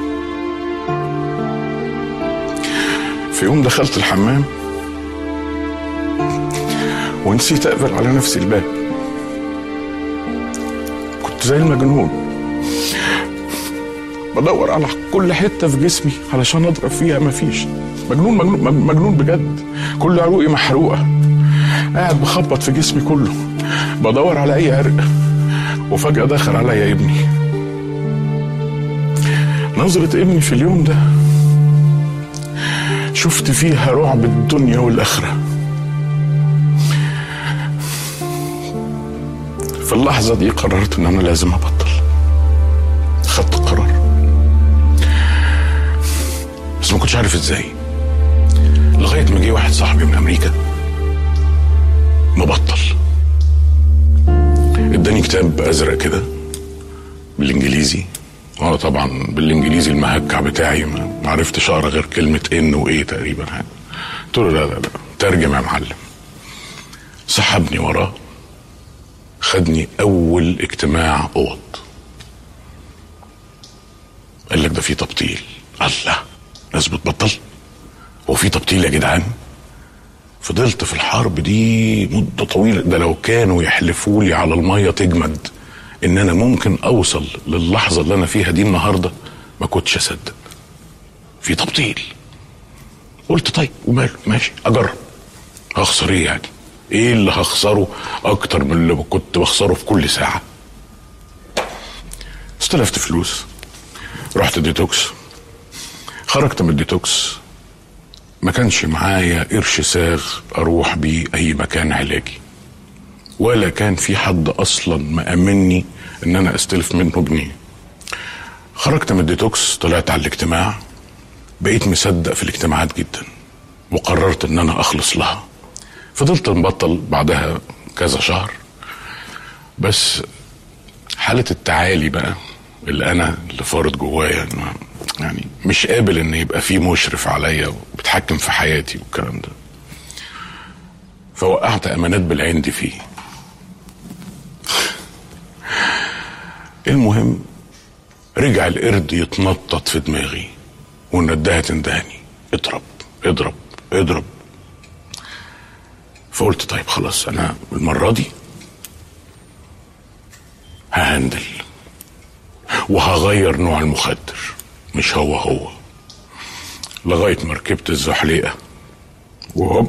في يوم دخلت الحمام ونسيت اقفل على نفسي الباب كنت زي المجنون بدور على كل حته في جسمي علشان اضرب فيها مفيش مجنون مجنون مجنون بجد كل عروقي محروقه قاعد بخبط في جسمي كله بدور على اي عرق وفجاه دخل عليا ابني نظرة ابني في اليوم ده شفت فيها رعب الدنيا والآخرة في اللحظة دي قررت إن أنا لازم أبطل خدت القرار بس ما كنتش عارف إزاي لغاية ما جه واحد صاحبي من أمريكا مبطل اداني كتاب أزرق كده طبعا بالانجليزي المهكع بتاعي ما ما عرفتش اقرا غير كلمه ان وايه تقريبا يعني قلت له لا لا لا ترجم يا معلم سحبني وراه خدني اول اجتماع اوض قال لك ده في تبطيل الله ناس بتبطل هو في تبطيل يا جدعان فضلت في الحرب دي مدة طويلة ده لو كانوا يحلفوا لي على المية تجمد ان انا ممكن اوصل للحظة اللي انا فيها دي النهاردة ما كنتش اصدق في تبطيل قلت طيب وماله ماشي اجرب هخسر ايه يعني ايه اللي هخسره اكتر من اللي كنت بخسره في كل ساعة استلفت فلوس رحت ديتوكس خرجت من الديتوكس ما كانش معايا قرش ساغ اروح بيه اي مكان علاجي ولا كان في حد اصلا مأمني ان انا استلف منه جنيه خرجت من الديتوكس طلعت على الاجتماع بقيت مصدق في الاجتماعات جدا وقررت ان انا اخلص لها فضلت مبطل بعدها كذا شهر بس حالة التعالي بقى اللي انا اللي فارض جوايا إنه يعني مش قابل ان يبقى في مشرف عليا وبيتحكم في حياتي والكلام ده فوقعت امانات بالعند فيه المهم رجع القرد يتنطط في دماغي والندهة تندهني اضرب اضرب اضرب فقلت طيب خلاص انا المرة دي ههندل وهغير نوع المخدر مش هو هو لغاية ما ركبت الزحليقة وهوب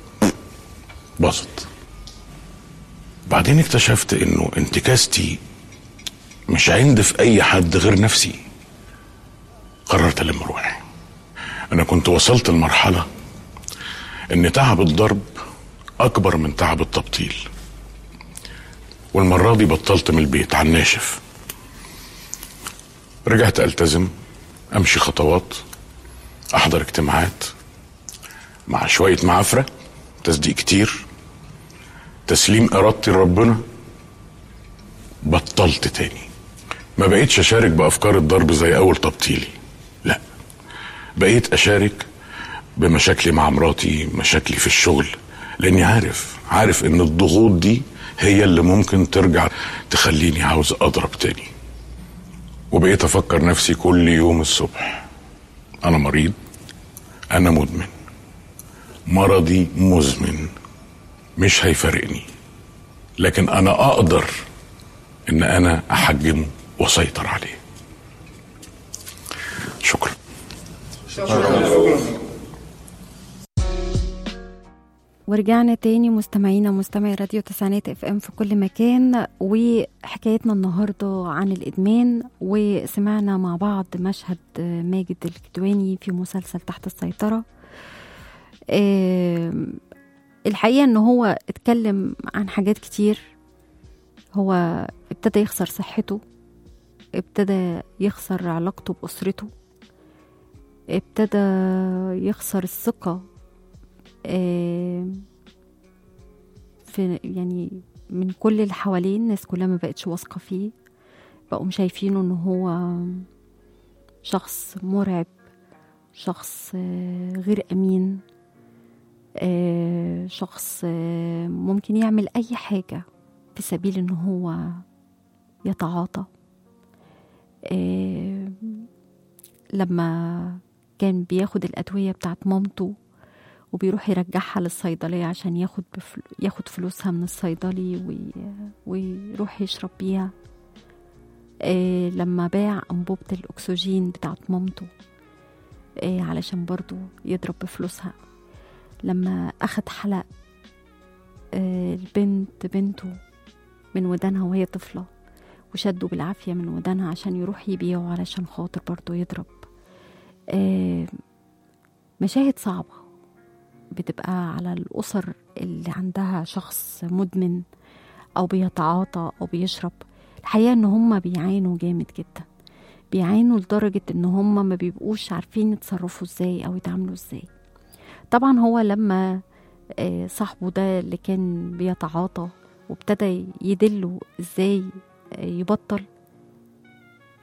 باظت بعدين اكتشفت انه انتكاستي مش عند في اي حد غير نفسي قررت الم روحي انا كنت وصلت لمرحلة ان تعب الضرب اكبر من تعب التبطيل والمرة دي بطلت من البيت على الناشف رجعت التزم امشي خطوات احضر اجتماعات مع شوية معافرة تصديق كتير تسليم ارادتي لربنا بطلت تاني ما بقيتش اشارك بافكار الضرب زي اول تبطيلي لا بقيت اشارك بمشاكلي مع مراتي مشاكلي في الشغل لاني عارف عارف ان الضغوط دي هي اللي ممكن ترجع تخليني عاوز اضرب تاني وبقيت افكر نفسي كل يوم الصبح انا مريض انا مدمن مرضي مزمن مش هيفارقني لكن انا اقدر ان انا احجمه واسيطر عليه شكرا ورجعنا تاني مستمعينا مستمعي راديو تسعينات اف ام في كل مكان وحكايتنا النهارده عن الادمان وسمعنا مع بعض مشهد ماجد الكدواني في مسلسل تحت السيطره آم، الحقيقه ان هو اتكلم عن حاجات كتير هو ابتدى يخسر صحته ابتدى يخسر علاقته بأسرته ابتدى يخسر الثقة آه، في يعني من كل اللي حواليه الناس كلها ما بقتش واثقة فيه بقوا شايفينه ان هو شخص مرعب شخص آه، غير أمين آه، شخص آه، ممكن يعمل أي حاجة في سبيل ان هو يتعاطى آه، لما كان بياخد الأدوية بتاعت مامته وبيروح يرجعها للصيدلية عشان ياخد بفل... ياخد فلوسها من الصيدلي وي... ويروح يشرب بيها آه لما باع أنبوبة الأكسجين بتاعت مامته آه علشان برضو يضرب بفلوسها لما أخد حلق آه البنت بنته من ودانها وهي طفلة وشدوا بالعافية من ودانها عشان يروح يبيعه علشان خاطر برضو يضرب آه مشاهد صعبة بتبقى على الأسر اللي عندها شخص مدمن أو بيتعاطى أو بيشرب الحقيقة إن هما بيعانوا جامد جدا بيعانوا لدرجة إن هما ما بيبقوش عارفين يتصرفوا إزاي أو يتعاملوا إزاي طبعا هو لما آه، صاحبه ده اللي كان بيتعاطى وابتدى يدله إزاي آه، يبطل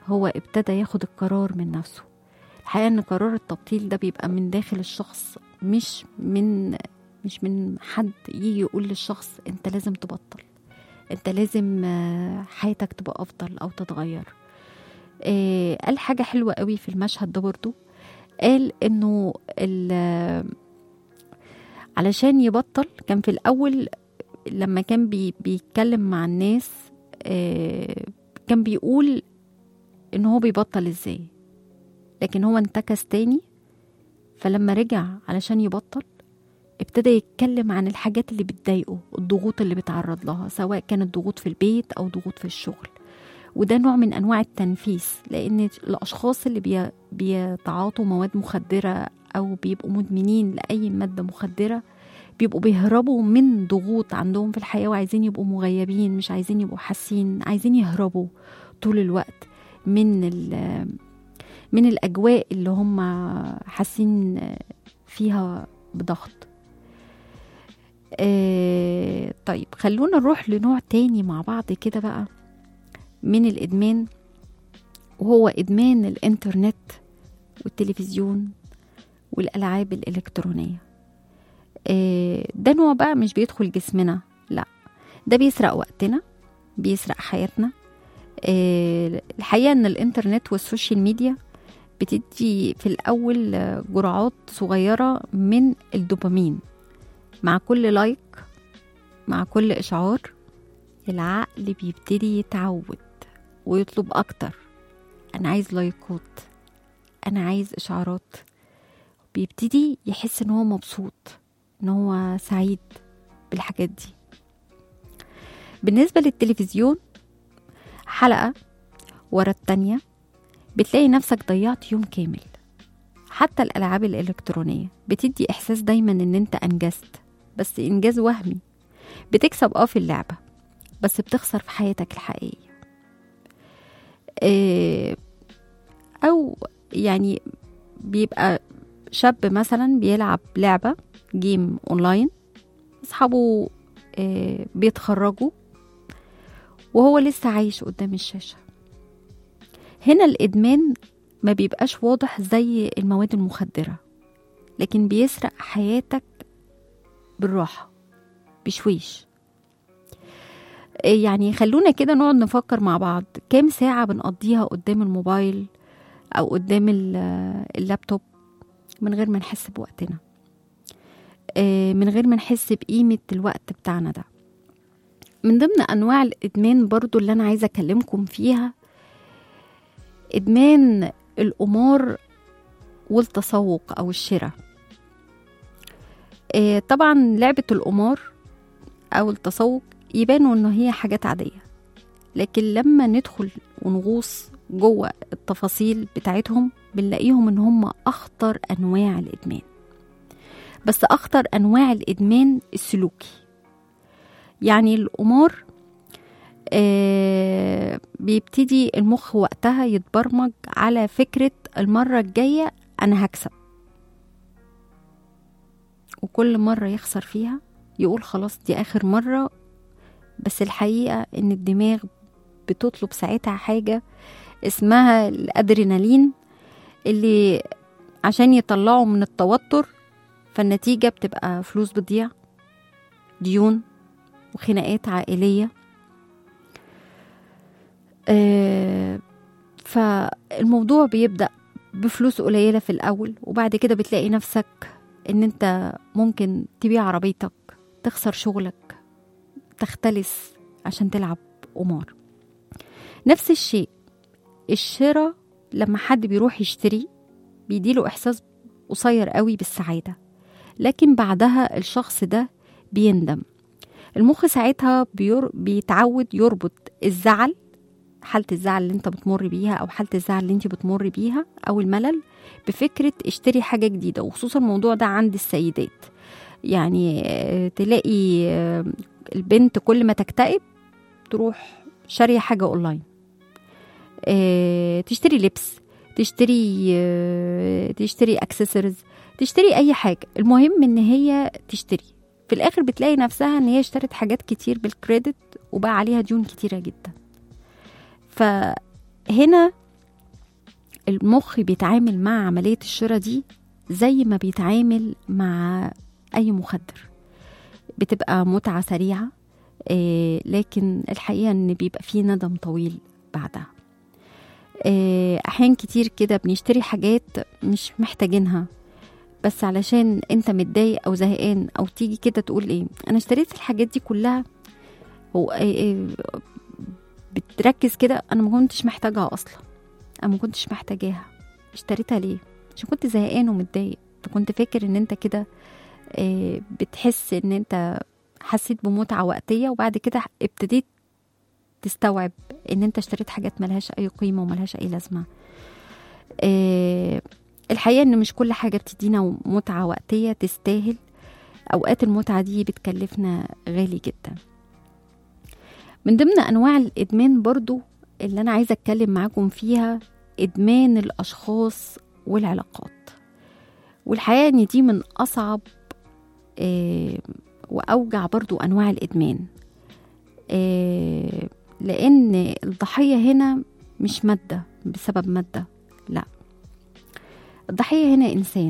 هو ابتدى ياخد القرار من نفسه الحقيقة ان قرار التبطيل ده بيبقى من داخل الشخص مش من مش من حد يجي يقول للشخص انت لازم تبطل انت لازم آه، حياتك تبقى افضل او تتغير آه، قال حاجة حلوة قوي في المشهد ده برضو قال انه ال- علشان يبطل كان في الاول لما كان بي بيتكلم مع الناس آه، كان بيقول ان هو بيبطل ازاي لكن هو انتكس تاني فلما رجع علشان يبطل ابتدى يتكلم عن الحاجات اللي بتضايقه الضغوط اللي بيتعرض لها سواء كانت ضغوط في البيت او ضغوط في الشغل وده نوع من انواع التنفيس لان الاشخاص اللي بي- بيتعاطوا مواد مخدره او بيبقوا مدمنين لاي ماده مخدره بيبقوا بيهربوا من ضغوط عندهم في الحياه وعايزين يبقوا مغيبين مش عايزين يبقوا حاسين عايزين يهربوا طول الوقت من ال- من الاجواء اللي هم حاسين فيها بضغط آه طيب خلونا نروح لنوع تاني مع بعض كده بقى من الإدمان وهو إدمان الإنترنت والتلفزيون والألعاب الإلكترونية آه ده نوع بقى مش بيدخل جسمنا لا ده بيسرق وقتنا بيسرق حياتنا آه الحقيقة إن الإنترنت والسوشيال ميديا بتدي في الأول آه، جرعات صغيرة من الدوبامين مع كل لايك مع كل إشعار العقل بيبتدي يتعود ويطلب أكتر أنا عايز لايكات أنا عايز إشعارات بيبتدي يحس إن هو مبسوط إن هو سعيد بالحاجات دي بالنسبة للتلفزيون حلقة ورا التانية بتلاقي نفسك ضيعت يوم كامل حتى الألعاب الإلكترونية بتدي إحساس دايما إن أنت أنجزت بس إنجاز وهمي بتكسب اه في اللعبة بس بتخسر في حياتك الحقيقية إيه، أو يعني بيبقى شاب مثلا بيلعب لعبة جيم أونلاين أصحابه إيه، بيتخرجوا وهو لسه عايش قدام الشاشة هنا الإدمان ما بيبقاش واضح زي المواد المخدرة لكن بيسرق حياتك بالراحة بشويش يعني خلونا كده نقعد نفكر مع بعض كام ساعة بنقضيها قدام الموبايل أو قدام ال- اللابتوب من غير ما نحس بوقتنا آه، من غير ما نحس بقيمة الوقت بتاعنا ده من ضمن أنواع الإدمان برضو اللي أنا عايزة أكلمكم فيها إدمان القمار والتسوق أو الشراء آه، طبعا لعبة القمار أو التسوق يبانوا إن هي حاجات عادية لكن لما ندخل ونغوص جوه التفاصيل بتاعتهم بنلاقيهم إن هم أخطر أنواع الإدمان بس أخطر أنواع الإدمان السلوكي يعني القمار آه بيبتدي المخ وقتها يتبرمج على فكرة المرة الجاية أنا هكسب وكل مرة يخسر فيها يقول خلاص دي آخر مرة بس الحقيقة إن الدماغ بتطلب ساعتها حاجة اسمها الأدرينالين اللي عشان يطلعوا من التوتر فالنتيجة بتبقى فلوس بتضيع ديون وخناقات عائلية آه، فالموضوع بيبدأ بفلوس قليلة في الأول وبعد كده بتلاقي نفسك إن أنت ممكن تبيع عربيتك تخسر شغلك تختلس عشان تلعب قمار نفس الشيء الشراء لما حد بيروح يشتري بيديله إحساس قصير قوي بالسعادة لكن بعدها الشخص ده بيندم المخ ساعتها بير... بيتعود يربط الزعل حالة الزعل اللي انت بتمر بيها او حالة الزعل اللي انت بتمر بيها او الملل بفكرة اشتري حاجة جديدة وخصوصا الموضوع ده عند السيدات يعني آه، تلاقي آه، البنت كل ما تكتئب تروح شارية حاجة اونلاين آه، تشتري لبس تشتري آه، تشتري اكسسوارز تشتري اي حاجة المهم ان هي تشتري في الاخر بتلاقي نفسها ان هي اشترت حاجات كتير بالكريدت وبقى عليها ديون كتيرة جدا فهنا المخ بيتعامل مع عملية الشراء دي زي ما بيتعامل مع أي مخدر بتبقى متعة سريعة آه، لكن الحقيقة إن بيبقى فيه ندم طويل بعدها آه، أحيان كتير كده بنشتري حاجات مش محتاجينها بس علشان انت متضايق او زهقان او تيجي كده تقول ايه انا اشتريت الحاجات دي كلها هو إيه إيه بتركز كده انا ما كنتش محتاجها اصلا انا ما كنتش محتاجاها اشتريتها ليه عشان كنت زهقان ومتضايق فكنت فاكر ان انت كده آه، بتحس ان انت حسيت بمتعة وقتية وبعد كده ابتديت تستوعب ان انت اشتريت حاجات ملهاش اي قيمة وملهاش اي لازمة آه، الحقيقة ان مش كل حاجة بتدينا متعة وقتية تستاهل اوقات المتعة دي بتكلفنا غالي جدا من ضمن انواع الادمان برضو اللي انا عايزة اتكلم معاكم فيها ادمان الاشخاص والعلاقات والحقيقة ان دي من اصعب آه، واوجع برضو انواع الادمان آه، لان الضحية هنا مش مادة بسبب مادة لا الضحية هنا إنسان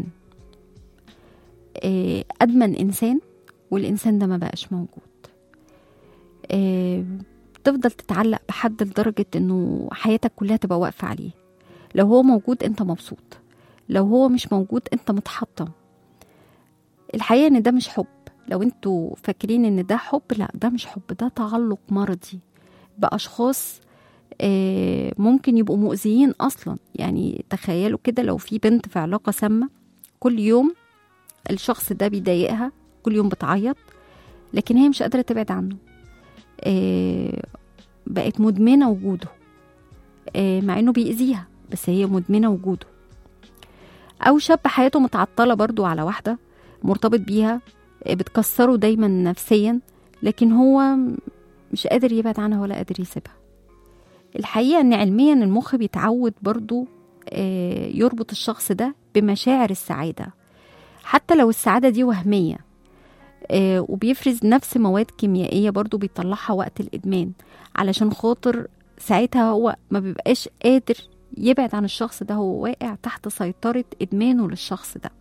آه، أدمن إنسان والإنسان ده ما بقاش موجود آه، تفضل تتعلق بحد لدرجة إنه حياتك كلها تبقى واقفة عليه لو هو موجود أنت مبسوط لو هو مش موجود أنت متحطم الحقيقة إن ده مش حب لو انتوا فاكرين ان ده حب لا ده مش حب ده تعلق مرضي بأشخاص آه، ممكن يبقوا مؤذيين اصلا يعني تخيلوا كده لو في بنت في علاقه سامه كل يوم الشخص ده بيضايقها كل يوم بتعيط لكن هي مش قادره تبعد عنه آه، بقت مدمنه وجوده آه، مع انه بيأذيها بس هي مدمنه وجوده او شاب حياته متعطله برضو على واحده مرتبط بيها آه، بتكسره دايما نفسيا لكن هو مش قادر يبعد عنها ولا قادر يسيبها الحقيقة ان علميا المخ بيتعود برضو آه، يربط الشخص ده بمشاعر السعادة حتى لو السعادة دي وهمية آه، وبيفرز نفس مواد كيميائية برضو بيطلعها وقت الإدمان علشان خاطر ساعتها هو ما بيبقاش قادر يبعد عن الشخص ده هو واقع تحت سيطرة إدمانه للشخص ده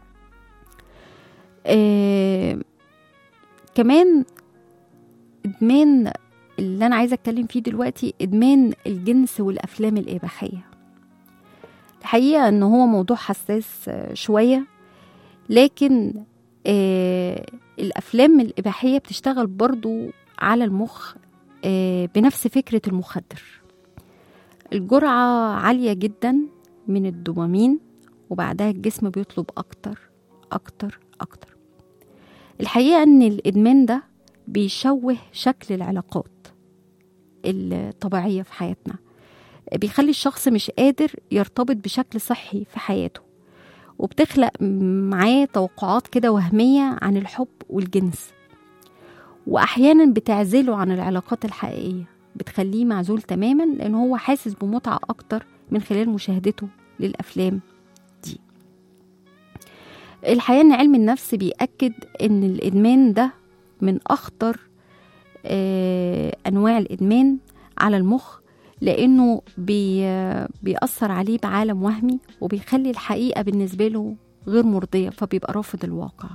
آه، كمان إدمان اللي أنا عايزة أتكلم فيه دلوقتي إدمان الجنس والأفلام الإباحية الحقيقة إن هو موضوع حساس آه، شوية لكن آه الأفلام الإباحية بتشتغل برضو على المخ آه بنفس فكرة المخدر الجرعة عالية جدا من الدوبامين وبعدها الجسم بيطلب أكتر أكتر أكتر الحقيقة إن الإدمان ده بيشوه شكل العلاقات الطبيعية في حياتنا بيخلي الشخص مش قادر يرتبط بشكل صحي في حياته وبتخلق معاه توقعات كده وهمية عن الحب والجنس وأحيانا بتعزله عن العلاقات الحقيقية بتخليه معزول تماما لأن هو حاسس بمتعة أكتر من خلال مشاهدته للأفلام دي الحقيقة أن علم النفس بيأكد أن الإدمان ده من أخطر آه، أنواع الإدمان على المخ لأنه بي بيأثر عليه بعالم وهمي وبيخلي الحقيقة بالنسبة له غير مرضية فبيبقى رافض الواقع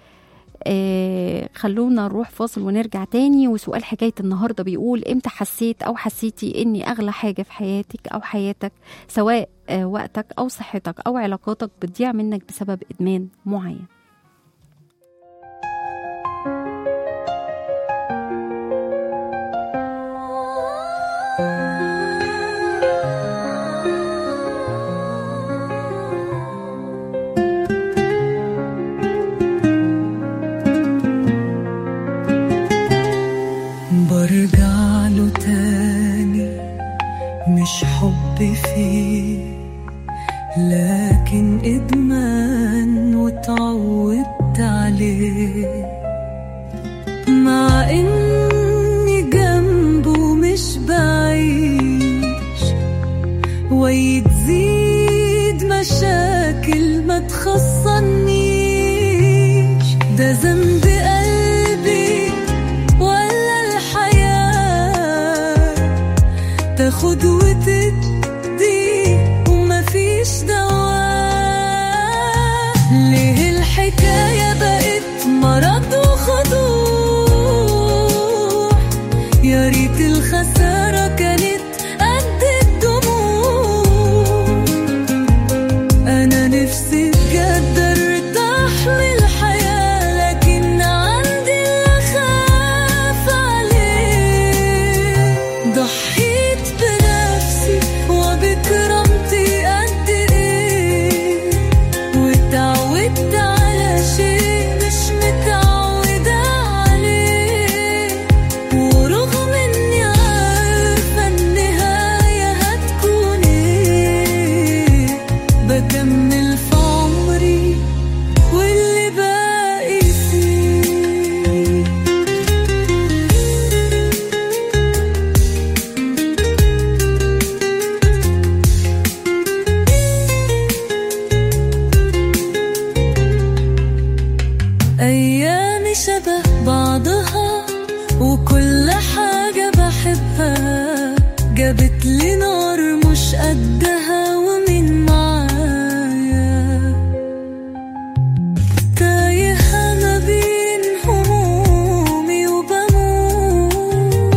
آه خلونا نروح فاصل ونرجع تاني وسؤال حكاية النهاردة بيقول امتى حسيت أو حسيتي إني أغلى حاجة في حياتك أو حياتك سواء آه وقتك أو صحتك أو علاقاتك بتضيع منك بسبب إدمان معين برجع له تاني مش حب فيه لكن إدمان واتعودت عليه مع إني جنبه مش بعيش ويتزيد مشاكل ما تخصنيش ده ذنب قلبي ولا الحياة تاخد وتدي وما فيش ريت الخسارة كانت قد الدموع أنا نفسي بجد ارتاح للحياة لكن عندي اللي أخاف عليه ضحيت بنفسي وبكرامتي قد إيه واتعودت على شيء مش متعودة عليه ورغم إني عارفة النهاية هتكون إيه بكمل في عمري واللي باقي فيه أيامي شبه بعضها وكل حاجة بحبها جابت لي نار مش قدها ومين معايا تايهة ما بين همومي وبموت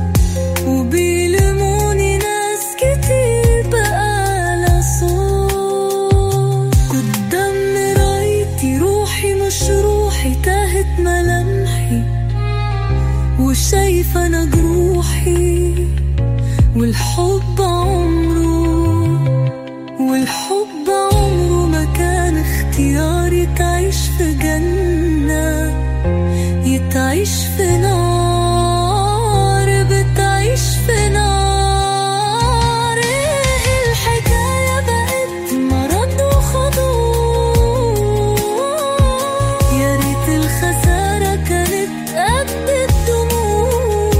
وبيلموني ناس كتير بقى صوت قدام مرايتي روحي مش روحي تاهت ملامحي وشايفة أنا جروحي والحب عمره والحب عمره ما كان اختياري تعيش في جنة يتعيش في نار بتعيش في نار ايه الحكاية بقت مرض وخضوع يا ريت الخسارة كانت قد الدموع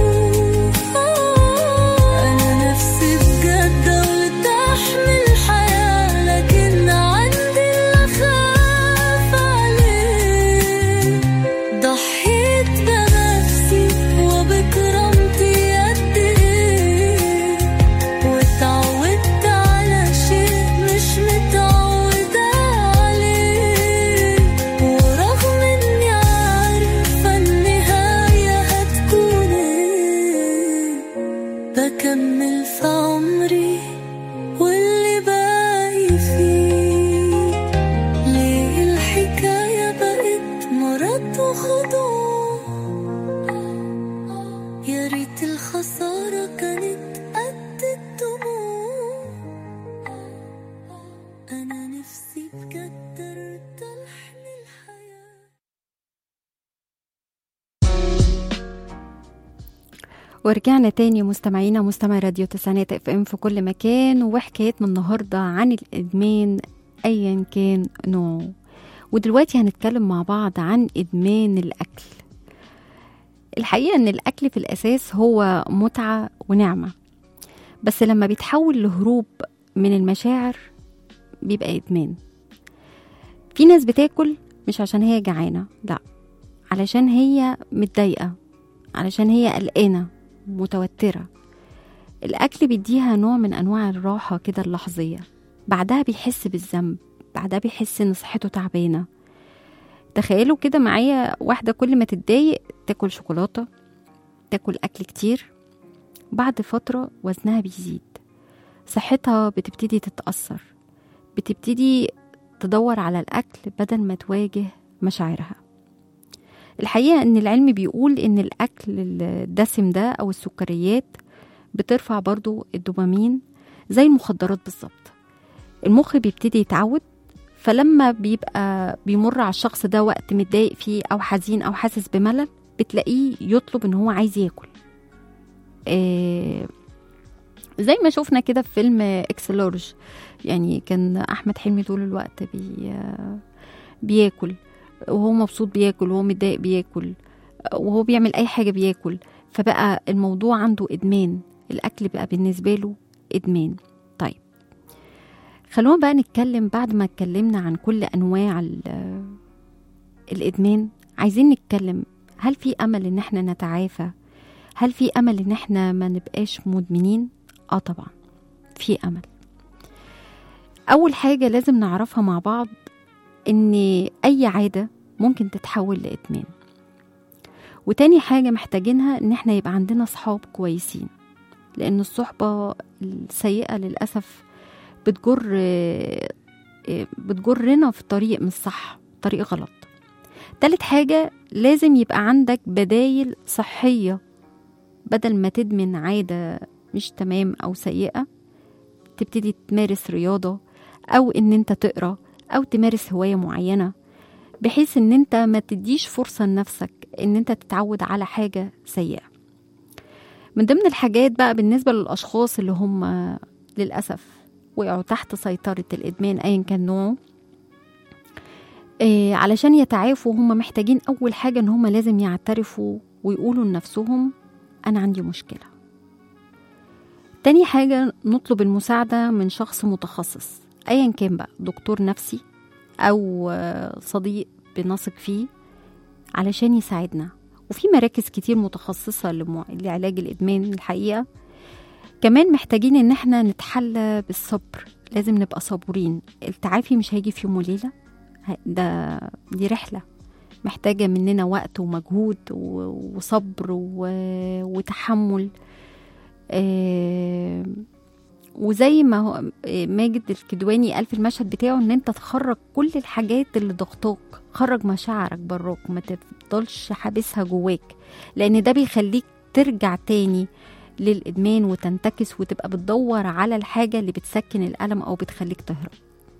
أنا نفسي بجد ارتاح من الحياة لكن عندي اللي أخاف عليه ضحيت بنفسي وبكرامتي قد إيه واتعودت على شيء مش متعودة عليه ورغم إني عارفة النهاية هتكون إيه بكمل في عمري واللي باقي فيه ليه الحكاية بقت مرض وخضوع يا ريت الخسارة كانت قد الدموع أنا نفسي بجد ارتاح للحياة ورجعنا تاني مستمعينا مستمع راديو تسعينات اف ام في كل مكان وحكايتنا النهارده عن الادمان ايا كان نوعه ودلوقتي هنتكلم مع بعض عن ادمان الاكل الحقيقه ان الاكل في الاساس هو متعه ونعمه بس لما بيتحول لهروب من المشاعر بيبقى ادمان في ناس بتاكل مش عشان هي جعانه لا علشان هي متضايقه علشان هي قلقانه متوتره الاكل بيديها نوع من انواع الراحه كده اللحظيه بعدها بيحس بالذنب بعدها بيحس ان صحته تعبانه تخيلوا كده معايا واحده كل ما تتضايق تاكل شوكولاته تاكل اكل كتير بعد فتره وزنها بيزيد صحتها بتبتدي تتاثر بتبتدي تدور على الاكل بدل ما تواجه مشاعرها الحقيقه ان العلم بيقول ان الاكل الدسم ده او السكريات بترفع برضو الدوبامين زي المخدرات بالظبط المخ بيبتدي يتعود فلما بيبقى بيمر على الشخص ده وقت متضايق فيه او حزين او حاسس بملل بتلاقيه يطلب ان هو عايز ياكل آه زي ما شفنا كده في فيلم اكس لارج يعني كان احمد حلمي طول الوقت بي بياكل وهو مبسوط بياكل وهو متضايق بياكل وهو بيعمل اي حاجه بياكل فبقى الموضوع عنده ادمان الاكل بقى بالنسبه له ادمان طيب خلونا بقى نتكلم بعد ما اتكلمنا عن كل انواع الادمان عايزين نتكلم هل في امل ان احنا نتعافى هل في امل ان احنا ما نبقاش مدمنين اه طبعا في امل اول حاجه لازم نعرفها مع بعض ان اي عاده ممكن تتحول لادمان وتاني حاجة محتاجينها إن احنا يبقى عندنا صحاب كويسين لأن الصحبة السيئة للأسف بتجر آه، آه، بتجرنا في طريق مش صح طريق غلط تالت حاجة لازم يبقى عندك بدايل صحية بدل ما تدمن عادة مش تمام أو سيئة تبتدي تمارس رياضة أو إن أنت تقرأ أو تمارس هواية معينة بحيث إن أنت ما تديش فرصة لنفسك إن أنت تتعود على حاجة سيئة من ضمن الحاجات بقى بالنسبة للأشخاص اللي هم للأسف وقعوا تحت سيطرة الإدمان أيا كان نوعه إيه علشان يتعافوا هم محتاجين أول حاجة إن هم لازم يعترفوا ويقولوا لنفسهم أنا عندي مشكلة تاني حاجة نطلب المساعدة من شخص متخصص أيا كان بقى دكتور نفسي أو آه، صديق بنثق فيه علشان يساعدنا وفي مراكز كتير متخصصة لمع- لعلاج الإدمان الحقيقة كمان محتاجين إن احنا نتحلى بالصبر لازم نبقى صبورين التعافي مش هيجي في يوم وليلة ه- ده دي رحلة محتاجة مننا وقت ومجهود و- وصبر و- وتحمل آه، وزي ما هو آه، ماجد الكدواني قال في المشهد بتاعه ان انت تخرج كل الحاجات اللي ضغطاك خرج مشاعرك براك ما تفضلش حابسها جواك لان ده بيخليك ترجع تاني للادمان وتنتكس وتبقى بتدور على الحاجه اللي بتسكن الالم او بتخليك تهرب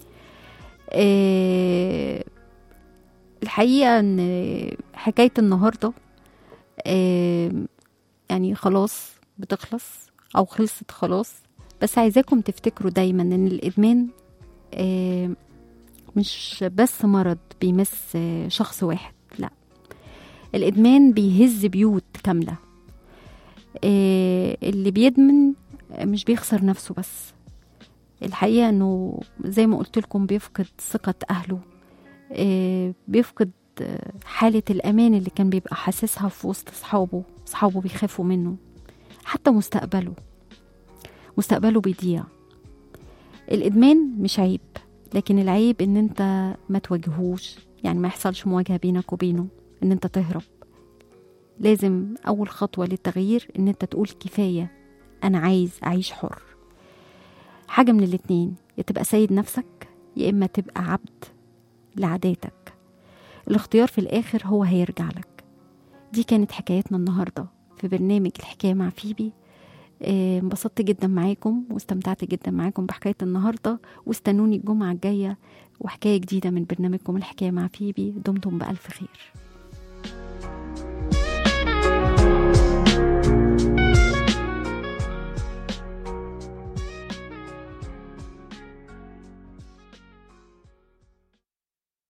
آه، الحقيقه ان حكايه النهارده آه، يعني خلاص بتخلص او خلصت خلاص بس عايزاكم تفتكروا دايما ان الادمان آه، مش بس مرض بيمس آه، شخص واحد لا الادمان بيهز بيوت كامله آه، اللي بيدمن مش بيخسر نفسه بس الحقيقه انه زي ما قلت لكم بيفقد ثقه اهله آه، بيفقد آه، حاله الامان اللي كان بيبقى حاسسها في وسط اصحابه اصحابه بيخافوا منه حتى مستقبله مستقبله بيضيع الادمان مش عيب لكن العيب ان انت ما تواجهوش يعني ما يحصلش مواجهه بينك وبينه ان انت تهرب لازم اول خطوه للتغيير ان انت تقول كفايه انا عايز اعيش حر حاجه من الاتنين يا تبقى سيد نفسك يا اما تبقى عبد لعاداتك الاختيار في الاخر هو هيرجع لك دي كانت حكايتنا النهارده في برنامج الحكايه مع فيبي آه، انبسطت جدا معاكم واستمتعت جدا معاكم بحكايه النهارده واستنوني الجمعه الجايه وحكايه جديده من برنامجكم الحكايه مع فيبي دمتم بالف خير